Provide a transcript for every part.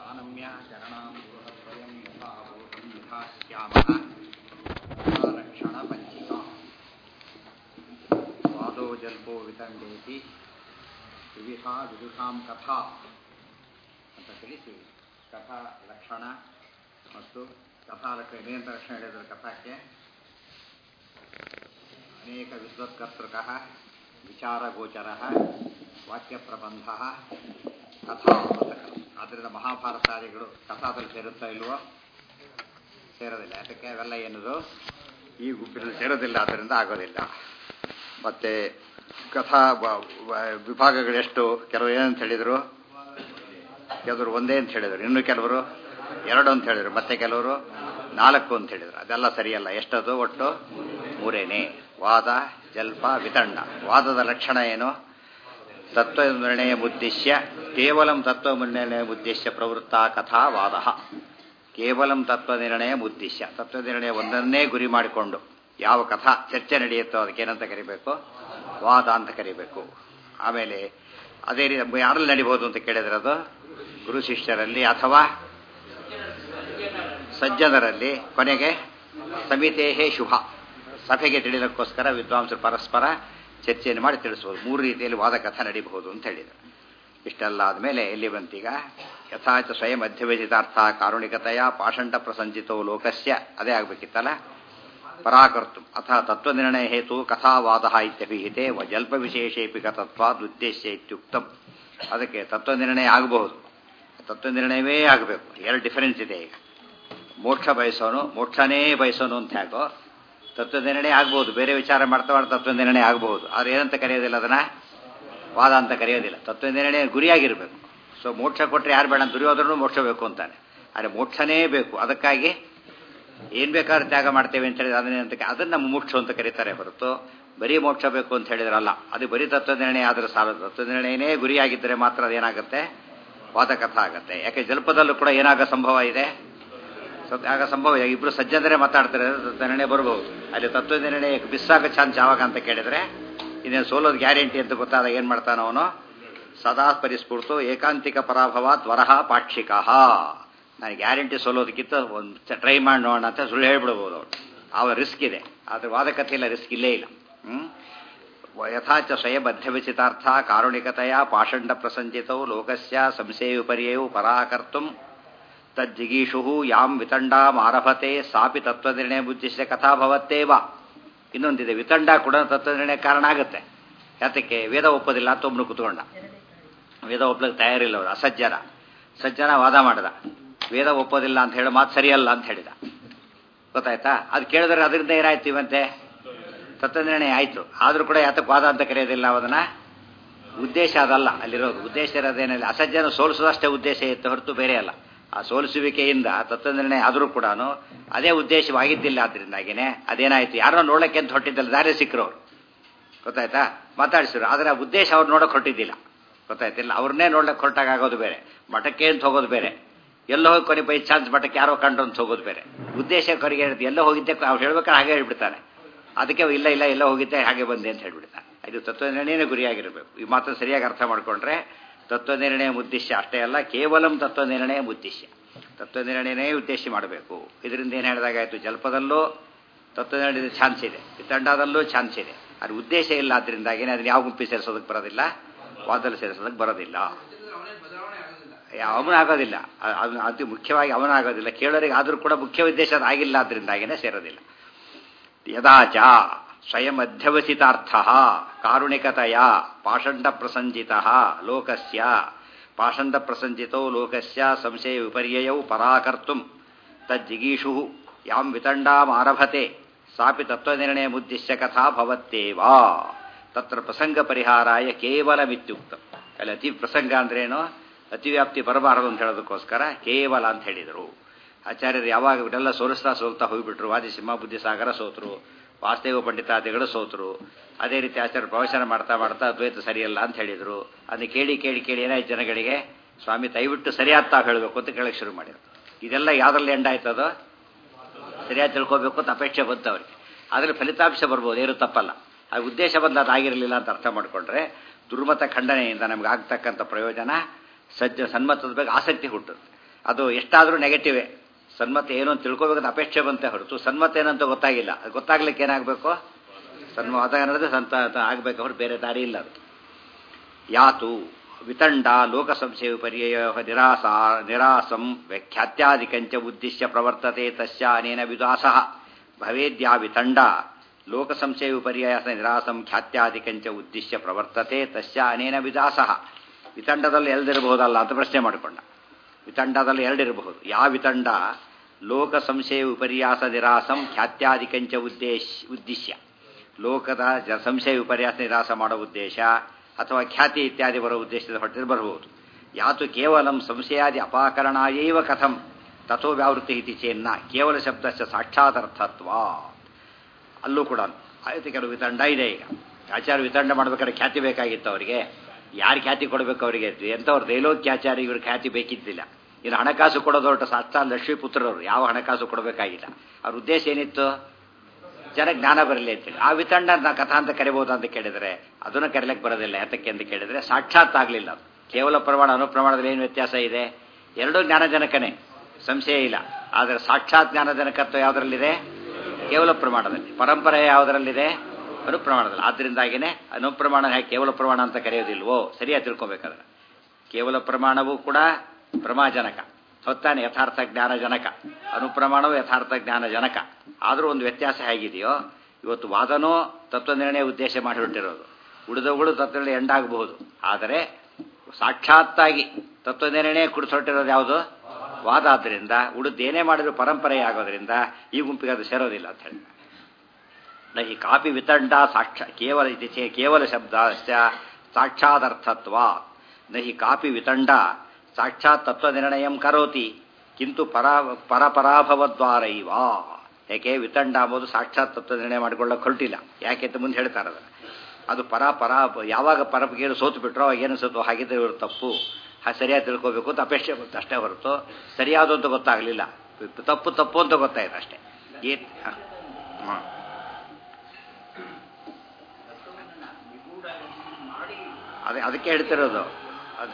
ಪ್ರಣಮ್ಯ ಶರಣಾಂ ಗುರುಹದ್ವಯಂ ಯಥಾಭೂತಂ ಯಥಾಸ್ಯಾಮಃ ರಕ್ಷಣ ಪಂಚಿಕಾ ವಾದೋ ಜಲ್ಪೋ ವಿತಂಡೇತಿ ವಿವಿಧಾ ವಿದುಷಾಂ ಕಥಾ ಅಂತ ತಿಳಿಸಿ ಕಥಾ ಲಕ್ಷಣ ಮತ್ತು ಕಥಾ ಲಕ್ಷಣ ನಿರಂತರ ಲಕ್ಷಣ ಹೇಳಿದ್ರು ಕಥಾಕ್ಕೆ ಅನೇಕ ವಿದ್ವತ್ಕರ್ತೃಕಃ ವಿಚಾರಗೋಚರಃ ವಾಕ್ಯಪ್ರಬಂಧ ಕಥಾ ಆದ್ದರಿಂದ ಮಹಾಭಾರತಾದಿಗಳು ಕಥಾದಲ್ಲಿ ಸೇರುತ್ತಾ ಇಲ್ವೋ ಸೇರೋದಿಲ್ಲ ಯಾತಕ್ಕೆ ಅವೆಲ್ಲ ಏನದು ಈ ಗುಂಪಿನಲ್ಲಿ ಸೇರೋದಿಲ್ಲ ಆದ್ದರಿಂದ ಆಗೋದಿಲ್ಲ ಮತ್ತೆ ಕಥಾ ವ- ವ- ವಿಭಾಗಗಳೆಷ್ಟು ಕೆಲವರು ಏನಂತ ಹೇಳಿದರು ಕೆಲವರು ಒಂದೇ ಅಂತ ಹೇಳಿದರು ಇನ್ನು ಕೆಲವರು ಎರಡು ಅಂತ ಹೇಳಿದರು ಮತ್ತೆ ಕೆಲವರು ನಾಲ್ಕು ಅಂತ ಹೇಳಿದರು ಅದೆಲ್ಲ ಸರಿಯಲ್ಲ ಎಷ್ಟದು ಒಟ್ಟು ಮೂರೇನೆ ವಾದ ಜಲ್ಪ ವಿತಂಡ ವಾದದ ಲಕ್ಷಣ ಏನು ತತ್ವ ನಿರ್ಣಯ ಉದ್ದೇಶ್ಯ ಕೇವಲ ತತ್ವ ನಿರ್ಣಯ ಉದ್ದೇಶ್ಯ ಪ್ರವೃತ್ತ ಕಥಾ ವಾದ ಕೇವಲ ತತ್ವ ನಿರ್ಣಯ ಉದ್ದೇಶ್ಯ ತತ್ವ ನಿರ್ಣಯ ಒಂದನ್ನೇ ಗುರಿ ಮಾಡಿಕೊಂಡು ಯಾವ ಕಥಾ ಚರ್ಚೆ ನಡೆಯುತ್ತೋ ಅದಕ್ಕೆ ಏನಂತ ಕರಿಬೇಕು ವಾದ ಅಂತ ಕರಿಬೇಕು ಆಮೇಲೆ ಅದೇ ರೀತಿ ಯಾರಲ್ಲಿ ನಡಿಬಹುದು ಅಂತ ಕೇಳಿದ್ರೆ ಅದು ಗುರು ಶಿಷ್ಯರಲ್ಲಿ ಅಥವಾ ಸಜ್ಜನರಲ್ಲಿ ಕೊನೆಗೆ ಸಮಿತೇಹೇ ಶುಭ ಸಭೆಗೆ ತಿಳಿಲಕ್ಕೋಸ್ಕರ ವಿದ್ವಾಂಸರು ಪರಸ್ಪರ ಚರ್ಚೆಯನ್ನು ಮಾಡಿ ತಿಳಿಸ್ಬೋದು ಮೂರು ರೀತಿಯಲ್ಲಿ ವಾದ ಕಥೆ ನಡೀಬಹುದು ಅಂತ ಹೇಳಿದರು ಇಷ್ಟೆಲ್ಲ ಆದಮೇಲೆ ಎಲ್ಲಿ ಬಂತೀಗ ಯಥಾಚ ಸ್ವಯಂ ಮಧ್ಯವೇದಿತಾರ್ಥ ಕಾರುಣಿಕತೆಯ ಪಾಷಂಡ ಪ್ರಸಂಚಿತೋ ಲೋಕಸ್ಯ ಅದೇ ಆಗಬೇಕಿತ್ತಲ್ಲ ಪರಾಕರ್ತು ಅಥ ತತ್ವನಿರ್ಣಯ ಹೇತು ಕಥಾವಾದ ಇತ್ಯಭಿಹಿತೆ ಜಲ್ಪ ವಿಶೇಷೇಪಿ ತತ್ವಾದ್ ಉದ್ದೇಶ್ಯ ಇತ್ಯುಕ್ತಂ ಅದಕ್ಕೆ ತತ್ವನಿರ್ಣಯ ಆಗಬಹುದು ತತ್ವನಿರ್ಣಯವೇ ಆಗಬೇಕು ಎರಡು ಡಿಫರೆನ್ಸ್ ಇದೆ ಈಗ ಮೋಕ್ಷ ಬಯಸೋನು ಮೋಕ್ಷನೇ ಬಯಸೋನು ಅಂತ ಹೇಗೋ ತತ್ವನಿರ್ಣಯ ಆಗ್ಬೋದು ಬೇರೆ ವಿಚಾರ ಮಾಡ್ತಾ ಮಾಡ್ತಾ ತತ್ವನಿರ್ಣಯ ಆಗಬಹುದು ಆದ್ರೆ ಏನಂತ ಕರೆಯೋದಿಲ್ಲ ಅದನ್ನ ವಾದ ಅಂತ ಕರೆಯೋದಿಲ್ಲ ತತ್ವನಿರ್ಣಯ ಗುರಿಯಾಗಿರಬೇಕು ಸೊ ಮೋಕ್ಷ ಕೊಟ್ಟರೆ ಯಾರು ಬೇಡ ದುರ್ಯೋಧನೂ ಮೋಕ್ಷ ಬೇಕು ಅಂತಾನೆ ಆದರೆ ಮೋಕ್ಷನೇ ಬೇಕು ಅದಕ್ಕಾಗಿ ಏನ್ ಬೇಕಾದ್ರೂ ತ್ಯಾಗ ಮಾಡ್ತೇವೆ ಅಂತ ಹೇಳಿದ್ರೆ ಅದನ್ನೇ ಅಂತ ಅದನ್ನ ನಮ್ಮ ಮೋಕ್ಷ ಅಂತ ಕರೀತಾರೆ ಹೊರತು ಬರೀ ಮೋಕ್ಷ ಬೇಕು ಅಂತ ಹೇಳಿದ್ರಲ್ಲ ಅದು ಬರೀ ತತ್ವನಿರ್ಣಯ ಆದ್ರೆ ಸಾಲ ತತ್ವನಿರ್ಣಯನೇ ಗುರಿಯಾಗಿದ್ದರೆ ಮಾತ್ರ ಅದೇನಾಗುತ್ತೆ ವಾದಕಥಾ ಆಗತ್ತೆ ಯಾಕೆ ಜಲ್ಪದಲ್ಲೂ ಕೂಡ ಏನಾಗ ಸಂಭವ ಇದೆ ಸತ್- ಆಗ ಸಂಭವ ಇಬ್ರು ಸಜ್ಜನರೇ ಮಾತಾಡ್ತಾರೆ ತತ್ವನಿರ್ಣಯ ಬರ್ಬೋದು ಅಲ್ಲಿ ತತ್ವನಿರ್ಣಯ ಬಿಸ್ಸಾಗ ಚಾನ್ಸ್ ಯಾವಾಗ ಅಂತ ಕೇಳಿದ್ರೆ ಇನ್ನೇನು ಸೋಲೋದು ಗ್ಯಾರಂಟಿ ಅಂತ ಗೊತ್ತಾದಾಗ ಏನ್ ಮಾಡ್ತಾನ ಅವನು ಸದಾ ಪರಿಸ್ಫೂರ್ತು ಏಕಾಂತಿಕ ಪರಾಭವಾತ್ ವರಹ ಪಾಕ್ಷಿಕ ನಾನು ಗ್ಯಾರಂಟಿ ಸೋಲೋದಕ್ಕಿಂತ ಒಂದು ಟ್ರೈ ಮಾಡಿ ನೋಡೋಣ ಅಂತ ಸುಳ್ಳು ಹೇಳ್ಬಿಡ್ಬೋದು ಅವನು ಅವ ರಿಸ್ಕ್ ಇದೆ ಆದ್ರೆ ವಾದಕತೆಯಲ್ಲ ರಿಸ್ಕ್ ಇಲ್ಲೇ ಇಲ್ಲ ಹ್ಮ್ ಯಥಾಚ ಸ್ವಯಂ ಮಧ್ಯವಿಚಿತಾರ್ಥ ಕಾರುಣಿಕತೆಯ ಪಾಷಂಡ ಪ್ರಸಂಚಿತವು ಲೋಕಸ್ಯ ಸಂಶಯ ವಿಪರ್ಯಯವು ಪರಾಕರ್ತು ತಜ್ಜಿಗೀಷು ಯಾಂ ವಿತಂಡಾಂ ಆರಭತೆ ಸಾಪಿ ತತ್ವನಿರ್ಣಯ ಬುದ್ಧಿಸ್ಯ ಕಥಾ ಭವತ್ತೇವ ಇನ್ನೊಂದಿದೆ ವಿತಂಡ ಕೂಡ ತತ್ವನಿರ್ಣಯ ಕಾರಣ ಆಗುತ್ತೆ ಯಾತಕ್ಕೆ ವೇದ ಒಪ್ಪೋದಿಲ್ಲ ಅಂತ ಒಬ್ಬನು ಕುತ್ಕೊಂಡ ವೇದ ಒಪ್ಪಲಿಕ್ಕೆ ತಯಾರಿಲ್ಲ ಅವರು ಅಸಜ್ಜನ ಸಜ್ಜನ ವಾದ ಮಾಡದ ವೇದ ಒಪ್ಪೋದಿಲ್ಲ ಅಂತ ಹೇಳಿ ಮಾತು ಸರಿಯಲ್ಲ ಅಂತ ಹೇಳಿದ ಗೊತ್ತಾಯ್ತಾ ಅದು ಕೇಳಿದ್ರೆ ಅದರಿಂದ ಏನಾಯ್ತು ಇವಂತೆ ತತ್ವನಿರ್ಣಯ ಆಯ್ತು ಆದ್ರೂ ಕೂಡ ಯಾತಕ್ಕೆ ವಾದ ಅಂತ ಕರೆಯೋದಿಲ್ಲ ಅದನ್ನ ಉದ್ದೇಶ ಅದಲ್ಲ ಅಲ್ಲಿರೋದು ಉದ್ದೇಶ ಇರೋದೇನಿಲ್ಲ ಅಸಜ್ಜನ ಸೋಲಿಸೋದಷ್ಟೇ ಉದ್ದೇಶ ಇತ್ತು ಹೊರತು ಬೇರೆ ಅಲ್ಲ ಆ ಸೋಲಿಸುವಿಕೆಯಿಂದ ತತ್ವನಿರ್ಣಯ ಆದರೂ ಕೂಡ ಅದೇ ಉದ್ದೇಶವಾಗಿದ್ದಿಲ್ಲ ಆದ್ರಿಂದಾಗಿನೇ ಅದೇನಾಯ್ತು ಯಾರೋ ನೋಡಕ್ಕೆ ಅಂತ ಹೊಟ್ಟಿದ್ದಲ್ಲ ದಾರಿ ಸಿಕ್ಕರು ಅವ್ರು ಗೊತ್ತಾಯ್ತಾ ಮಾತಾಡಿಸಿದ್ರು ಆದ್ರೆ ಆ ಉದ್ದೇಶ ಅವ್ರು ನೋಡಕ್ ಹೊರಟಿದ್ದಿಲ್ಲ ಗೊತ್ತಾಯ್ತಿಲ್ಲ ಅವ್ರನ್ನೇ ನೋಡ್ಲಿಕ್ಕೆ ಹೊರಟಾಗ ಆಗೋದು ಬೇರೆ ಮಠಕ್ಕೆ ಅಂತ ಹೋಗೋದು ಬೇರೆ ಎಲ್ಲೋ ಹೋಗಿ ಕೊನೆ ಬೈ ಚಾನ್ಸ್ ಮಠಕ್ಕೆ ಯಾರೋ ಕಂಡು ಅಂತ ಹೋಗೋದು ಬೇರೆ ಉದ್ದೇಶ ಕೊನೆಗೆ ಇರುತ್ತೆ ಎಲ್ಲೋ ಹೋಗಿದ್ದೆ ಅವ್ರು ಹೇಳ್ಬೇಕಾದ್ರೆ ಹಾಗೆ ಹೇಳ್ಬಿಡ್ತಾನೆ ಅದಕ್ಕೆ ಇಲ್ಲ ಇಲ್ಲ ಎಲ್ಲ ಹೋಗಿದ್ದೆ ಹಾಗೆ ಬಂದೆ ಅಂತ ಹೇಳ್ಬಿಡ್ತಾನೆ ಇದು ತತ್ವನಿರ್ಣಯನೇ ಗುರಿಯಾಗಿರಬೇಕು ಈ ಮಾತ್ರ ಸರಿಯಾಗಿ ಅರ್ಥ ಮಾಡ್ಕೊಂಡ್ರೆ ತತ್ವನಿರ್ಣಯ ಉದ್ದೇಶ ಅಷ್ಟೇ ಅಲ್ಲ ಕೇವಲ ತತ್ವನಿರ್ಣಯ ಉದ್ದೇಶ ತತ್ವನಿರ್ಣಯನೇ ಉದ್ದೇಶ ಮಾಡಬೇಕು ಇದರಿಂದ ಏನು ಹೇಳಿದಾಗಾಯ್ತು ಜಲ್ಪದಲ್ಲೂ ತತ್ವನಿರ್ಣಯದ ಚಾನ್ಸ್ ಇದೆ ವಿತಂಡದಲ್ಲೂ ಚಾನ್ಸ್ ಇದೆ ಅದ್ರ ಉದ್ದೇಶ ಇಲ್ಲ ಆದ್ರಿಂದಾಗೇನೆ ಅದನ್ನ ಯಾವ ಗುಂಪಿ ಸೇರಿಸೋದಕ್ಕೆ ಬರೋದಿಲ್ಲ ವಾದದಲ್ಲಿ ಸೇರಿಸೋದಕ್ಕೆ ಬರೋದಿಲ್ಲ ಅವನು ಆಗೋದಿಲ್ಲ ಅ- ಅವ್ನು ಅತಿ ಮುಖ್ಯವಾಗಿ ಅವನಾಗೋದಿಲ್ಲ ಕೇಳೋರಿಗೆ ಆದರೂ ಕೂಡ ಮುಖ್ಯ ಉದ್ದೇಶ ಅದು ಆಗಿಲ್ಲ ಆದ್ರಿಂದಾಗೇನೆ ಸೇರೋದಿಲ್ಲ ಯದಾಚ ಸ್ವಯಂ ಅಧ್ಯವಸಿತಾರ್ಥ ಕಾರುಣಿಕತೆಯ ಪಾಷಂಡ ಪ್ರಸಂಜಿತ ಲೋಕಸ್ಯ ಪಾಷಂಡ ಪ್ರಸಂಜಿತೋ ಲೋಕಸ್ಯ ಸಂಶಯ ವಿಪರ್ಯಯೌ ಪರಾಕರ್ತು ತಜ್ಜಿಗೀಷು ಯಾಂ ವಿತಂಡಾಂ ಆರಭತೆ ಸಾಪಿ ತತ್ವನಿರ್ಣಯ ಮುದ್ದಿಶ್ಯ ಕಥಾ ಭವತ್ತೇವ ತತ್ರ ಪ್ರಸಂಗ ಪರಿಹಾರಾಯ ಕೇವಲ ಮಿತ್ಯುಕ್ತ ಅಲ್ಲಿ ಅತಿ ಪ್ರಸಂಗ ಅಂದ್ರೇನು ಅತಿವ್ಯಾಪ್ತಿ ಬರಬಾರದು ಅಂತ ಹೇಳೋದಕ್ಕೋಸ್ಕರ ಕೇವಲ ಅಂತ ಹೇಳಿದರು ಆಚಾರ್ಯರು ಯಾವಾಗ ಇವನ್ನೆಲ್ಲ ಸೋಲಿಸ್ತಾ ಸೋಲ್ತಾ ಹೋಗ್ಬಿಟ್ರು ವಾದಿ ಸಿಂಹ ಬುದ್ಧಿಸಾಗರ ಸೋತರು ವಾಸ್ತವ ಪಂಡಿತಾದಿಗಳು ಸೋತರು ಅದೇ ರೀತಿ ಆಚಾರ್ಯ ಪ್ರವಚನ ಮಾಡ್ತಾ ಮಾಡ್ತಾ ಅದ್ವೈತ ಸರಿಯಲ್ಲ ಅಂತ ಹೇಳಿದರು ಅದನ್ನ ಕೇಳಿ ಕೇಳಿ ಕೇಳಿ ಏನಾಯ್ತು ಜನಗಳಿಗೆ ಸ್ವಾಮಿ ದಯವಿಟ್ಟು ಸರಿಯಾದ ತಾವು ಹೇಳಬೇಕು ಅಂತ ಕೇಳಕ್ಕೆ ಶುರು ಮಾಡಿದ್ರು ಇದೆಲ್ಲ ಯಾವ್ದ್ರಲ್ಲಿ ಎಂಡ್ ಆಯ್ತದೋ ಸರಿಯಾಗಿ ತಿಳ್ಕೋಬೇಕು ಅಂತ ಅಪೇಕ್ಷೆ ಬಂತು ಅವರಿಗೆ ಅದ್ರಲ್ಲಿ ಫಲಿತಾಂಶ ಬರ್ಬೋದು ಏನು ತಪ್ಪಲ್ಲ ಆ ಉದ್ದೇಶ ಬಂದ ಅದಾಗಿರಲಿಲ್ಲ ಅಂತ ಅರ್ಥ ಮಾಡಿಕೊಂಡ್ರೆ ದುರ್ಮತ ಖಂಡನೆಯಿಂದ ನಮ್ಗೆ ಆಗ್ತಕ್ಕಂಥ ಪ್ರಯೋಜನ ಸಜ್ಜ ಸನ್ಮತದ ಬಗ್ಗೆ ಆಸಕ್ತಿ ಹುಟ್ಟುತ್ತೆ ಅದು ಎಷ್ಟಾದರೂ ನೆಗೆಟಿವೇ ಸನ್ಮತ ಏನು ಅಂತ ತಿಳ್ಕೊಬೇಕಂತ ಅಪೇಕ್ಷೆ ಬಂತೆ ಹೊರತು ಸನ್ಮತ ಏನಂತ ಗೊತ್ತಾಗಿಲ್ಲ ಅದು ಗೊತ್ತಾಗ್ಲಿಕ್ಕೆ ಏನಾಗಬೇಕು ಸನ್ಮತ ಅನ್ನೋದು ಸಂತ ಆಗಬೇಕು ಹೊರತು ಬೇರೆ ದಾರಿ ಇಲ್ಲ ಅದು ಯಾತು ವಿತಂಡ ಲೋಕ ಸಂಶಯ ಪರ್ಯಯ ನಿರಾಸ ನಿರಾಸಂ ವ್ಯಾಖ್ಯಾತ್ಯಾದಿಕಂಚ ಉದ್ದೇಶ್ಯ ಪ್ರವರ್ತತೆ ತಸ್ಯ ಅನೇನ ವಿದಾಸ ಭವೇದ್ಯಾ ವಿತಂಡ ಲೋಕ ಸಂಶಯ ವಿಪರ್ಯಾಸ ನಿರಾಸಂ ಖ್ಯಾತ್ಯಾದಿಕಂಚ ಉದ್ದೇಶ್ಯ ಪ್ರವರ್ತತೆ ತಸ್ಯ ಅನೇನ ವಿದಾಸ ವಿತಂಡದಲ್ಲಿ ಎಲ್ದಿರಬಹುದಲ್ಲ ಅಂತ ಪ್ರಶ್ನೆ ಮಾಡಿಕೊಂಡ ವಿತಂಡದಲ್ಲಿ ಎರಡಿರಬಹುದು ಯಾವ ವಿತಂಡ ಲೋಕ ಸಂಶಯ ವಿಪರ್ಯಾಸ ನಿರಾಸಂ ಖ್ಯಾತ್ಯಾದಿಕಂಚ ಉದ್ದೇಶ ಉದ್ದೇಶ್ಯ ಲೋಕದ ಜ ಸಂಶಯ ವಿಪರ್ಯಾಸ ನಿರಾಸ ಮಾಡೋ ಉದ್ದೇಶ ಅಥವಾ ಖ್ಯಾತಿ ಇತ್ಯಾದಿ ಬರೋ ಉದ್ದೇಶದ ಹೊಟ್ಟೆ ಬರಬಹುದು ಯಾತು ಕೇವಲಂ ಸಂಶಯಾದಿ ಅಪಾಕರಣಾಯೈವ ಕಥಂ ತಥೋ ವ್ಯಾವೃತ್ತಿ ಇತಿ ಚೇನ್ನ ಕೇವಲ ಶಬ್ದಸ್ಯ ಸಾಕ್ಷಾದರ್ಥತ್ವ ಅಲ್ಲೂ ಕೂಡ ಆಯ್ತು ಕೆಲವು ವಿತಂಡ ಇದೆ ಈಗ ಆಚಾರ್ಯ ವಿತಂಡ ಮಾಡ್ಬೇಕಾದ್ರೆ ಖ್ಯಾತಿ ಬೇಕಾಗಿತ್ತು ಅವರಿಗೆ ಯಾರು ಖ್ಯಾತಿ ಕೊಡಬೇಕು ಅವರಿಗೆ ಎಂಥವ್ರು ದೈಲೋಕ್ಯಾಚಾರ್ಯ ಇವ್ರ ಖ್ಯಾತಿ ಬೇಕಿದ್ದಿಲ್ಲ ಇನ್ನು ಹಣಕಾಸು ಕೊಡೋದು ಹೊರಟು ಸಾಕ್ಷಾತ್ ಲಕ್ಷ್ಮೀ ಪುತ್ರರವರು ಯಾವ ಹಣಕಾಸು ಕೊಡಬೇಕಾಗಿಲ್ಲ ಅವ್ರ ಉದ್ದೇಶ ಏನಿತ್ತು ಜನ ಜ್ಞಾನ ಬರಲಿ ಅಂತೇಳಿ ಆ ವಿತಂಡ ನಾ ಕಥಾ ಅಂತ ಕರಿಬಹುದು ಅಂತ ಕೇಳಿದರೆ ಅದನ್ನು ಕರೀಲಕ್ಕೆ ಬರೋದಿಲ್ಲ ಯಾತಕ್ಕೆ ಅಂತ ಕೇಳಿದರೆ ಸಾಕ್ಷಾತ್ ಆಗಲಿಲ್ಲ ಅದು ಕೇವಲ ಪ್ರಮಾಣ ಅನುಪ್ರಮಾಣದಲ್ಲಿ ಏನು ವ್ಯತ್ಯಾಸ ಇದೆ ಎರಡೂ ಜ್ಞಾನಜನಕನೇ ಸಂಶಯ ಇಲ್ಲ ಆದರೆ ಸಾಕ್ಷಾತ್ ಜ್ಞಾನಜನಕತ್ವ ಯಾವುದರಲ್ಲಿದೆ ಕೇವಲ ಪ್ರಮಾಣದಲ್ಲಿ ಪರಂಪರೆ ಯಾವುದರಲ್ಲಿದೆ ಅನುಪ್ರಮಾಣದಲ್ಲಿ ಆದ್ದರಿಂದಾಗಿನೇ ಅನುಪ್ರಮಾಣ ಹೇಗೆ ಕೇವಲ ಪ್ರಮಾಣ ಅಂತ ಕರೆಯೋದಿಲ್ವೋ ಸರಿಯಾಗಿ ತಿಳ್ಕೊಬೇಕಾದ್ರೆ ಕೇವಲ ಪ್ರಮಾಣವೂ ಕೂಡ ಪ್ರಮಾಜನಕ ಹೊತ್ತಾನೆ ಯಥಾರ್ಥ ಜ್ಞಾನ ಜನಕ ಅನುಪ್ರಮಾಣವು ಯಥಾರ್ಥ ಜ್ಞಾನ ಜನಕ ಆದರೂ ಒಂದು ವ್ಯತ್ಯಾಸ ಹೇಗಿದೆಯೋ ಇವತ್ತು ವಾದನೋ ತತ್ವನಿರ್ಣಯ ಉದ್ದೇಶ ಮಾಡಿಬಿಟ್ಟಿರೋದು ಉಳಿದವುಗಳು ತತ್ವನಿರ್ಣಯ ಎಂಡಾಗಬಹುದು ಆದರೆ ಸಾಕ್ಷಾತ್ತಾಗಿ ತತ್ವನಿರ್ಣಯ ಕುಡಿಸೊಟ್ಟಿರೋದು ಯಾವುದು ವಾದ ಆದ್ದರಿಂದ ಉಳಿದೇನೇ ಮಾಡಿದ್ರು ಪರಂಪರೆ ಆಗೋದ್ರಿಂದ ಈ ಗುಂಪಿಗೆ ಅದು ಸೇರೋದಿಲ್ಲ ಅಂತ ಹೇಳಿ ನಹಿ ಕಾಪಿ ವಿತಂಡ ಸಾಕ್ಷ ಕೇವಲ ಇತಿ ಚೇ ಕೇವಲ ಶಬ್ದ ಸಾಕ್ಷಾದರ್ಥತ್ವ ನಹಿ ಕಾಪಿ ವಿತಂಡ ಸಾಕ್ಷಾತ್ ತತ್ವನಿರ್ಣಯಂ ಕರೋತಿ ಕಿಂತು ಪರ ಪರಪರಾಭವದ್ವಾರೈವ ಯಾಕೆ ವಿತಂಡ ಅಂಬೋದು ಸಾಕ್ಷಾತ್ ತತ್ವ ನಿರ್ಣಯ ಮಾಡಿಕೊಳ್ಳೋಕೆ ಹೊರಟಿಲ್ಲ ಯಾಕೆ ಅಂತ ಮುಂದೆ ಹೇಳ್ತಾರೆ ಅದನ್ನು ಅದು ಪರ ಪರ ಯಾವಾಗ ಪರಪಗೇನು ಸೋತು ಬಿಟ್ರೋ ಏನು ಸೋತು ಹಾಗಿದ್ರೆ ಇವರು ತಪ್ಪು ಹಾಗೆ ಸರಿಯಾಗಿ ತಿಳ್ಕೋಬೇಕು ಅಂತ ಅಪೇಕ್ಷೆ ಬಂತು ಅಷ್ಟೇ ಹೊರತು ಸರಿಯಾದ ಅಂತ ಗೊತ್ತಾಗಲಿಲ್ಲ ತಪ್ಪು ತಪ್ಪು ಅಂತ ಗೊತ್ತಾಯ್ತು ಅಷ್ಟೇ ಈ ಹಾಂ ಅದೇ ಅದಕ್ಕೆ ಹೇಳ್ತಿರೋದು ಅದು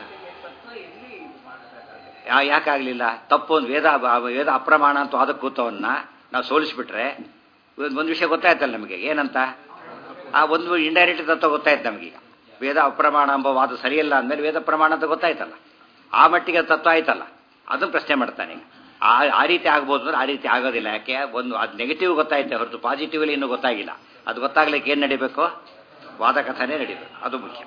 ಯಾಕಾಗಲಿಲ್ಲ ತಪ್ಪು ಒಂದು ವೇದ ವೇದ ಅಪ್ರಮಾಣ ಅಂತ ವಾದ ಕೂತವನ್ನ ನಾವು ಸೋಲಿಸ್ಬಿಟ್ರೆ ಒಂದು ವಿಷಯ ಗೊತ್ತಾಯ್ತಲ್ಲ ನಮಗೆ ಏನಂತ ಆ ಒಂದು ಇಂಡೈರೆಕ್ಟ್ ತತ್ವ ಗೊತ್ತಾಯ್ತು ನಮಗೀಗ ವೇದ ಅಪ್ರಮಾಣ ಎಂಬ ವಾದ ಸರಿಯಲ್ಲ ಅಂದಮೇಲೆ ವೇದ ಪ್ರಮಾಣ ಅಂತ ಗೊತ್ತಾಯ್ತಲ್ಲ ಆ ಮಟ್ಟಿಗೆ ತತ್ವ ಆಯ್ತಲ್ಲ ಅದನ್ನು ಪ್ರಶ್ನೆ ಮಾಡ್ತಾನೆ ಈಗ ಆ ಆ ರೀತಿ ಆಗ್ಬೋದು ಅಂದ್ರೆ ಆ ರೀತಿ ಆಗೋದಿಲ್ಲ ಯಾಕೆ ಒಂದು ಅದು ನೆಗೆಟಿವ್ ಗೊತ್ತಾಯ್ತೆ ಹೊರತು ಪಾಸಿಟಿವ್ಲಿ ಇನ್ನೂ ಗೊತ್ತಾಗಿಲ್ಲ ಅದು ಗೊತ್ತಾಗ್ಲಿಕ್ಕೆ ಏನು ನಡಿಬೇಕು ವಾದ ಕಥಾನೇ ನಡಿಬೇಕು ಅದು ಮುಖ್ಯ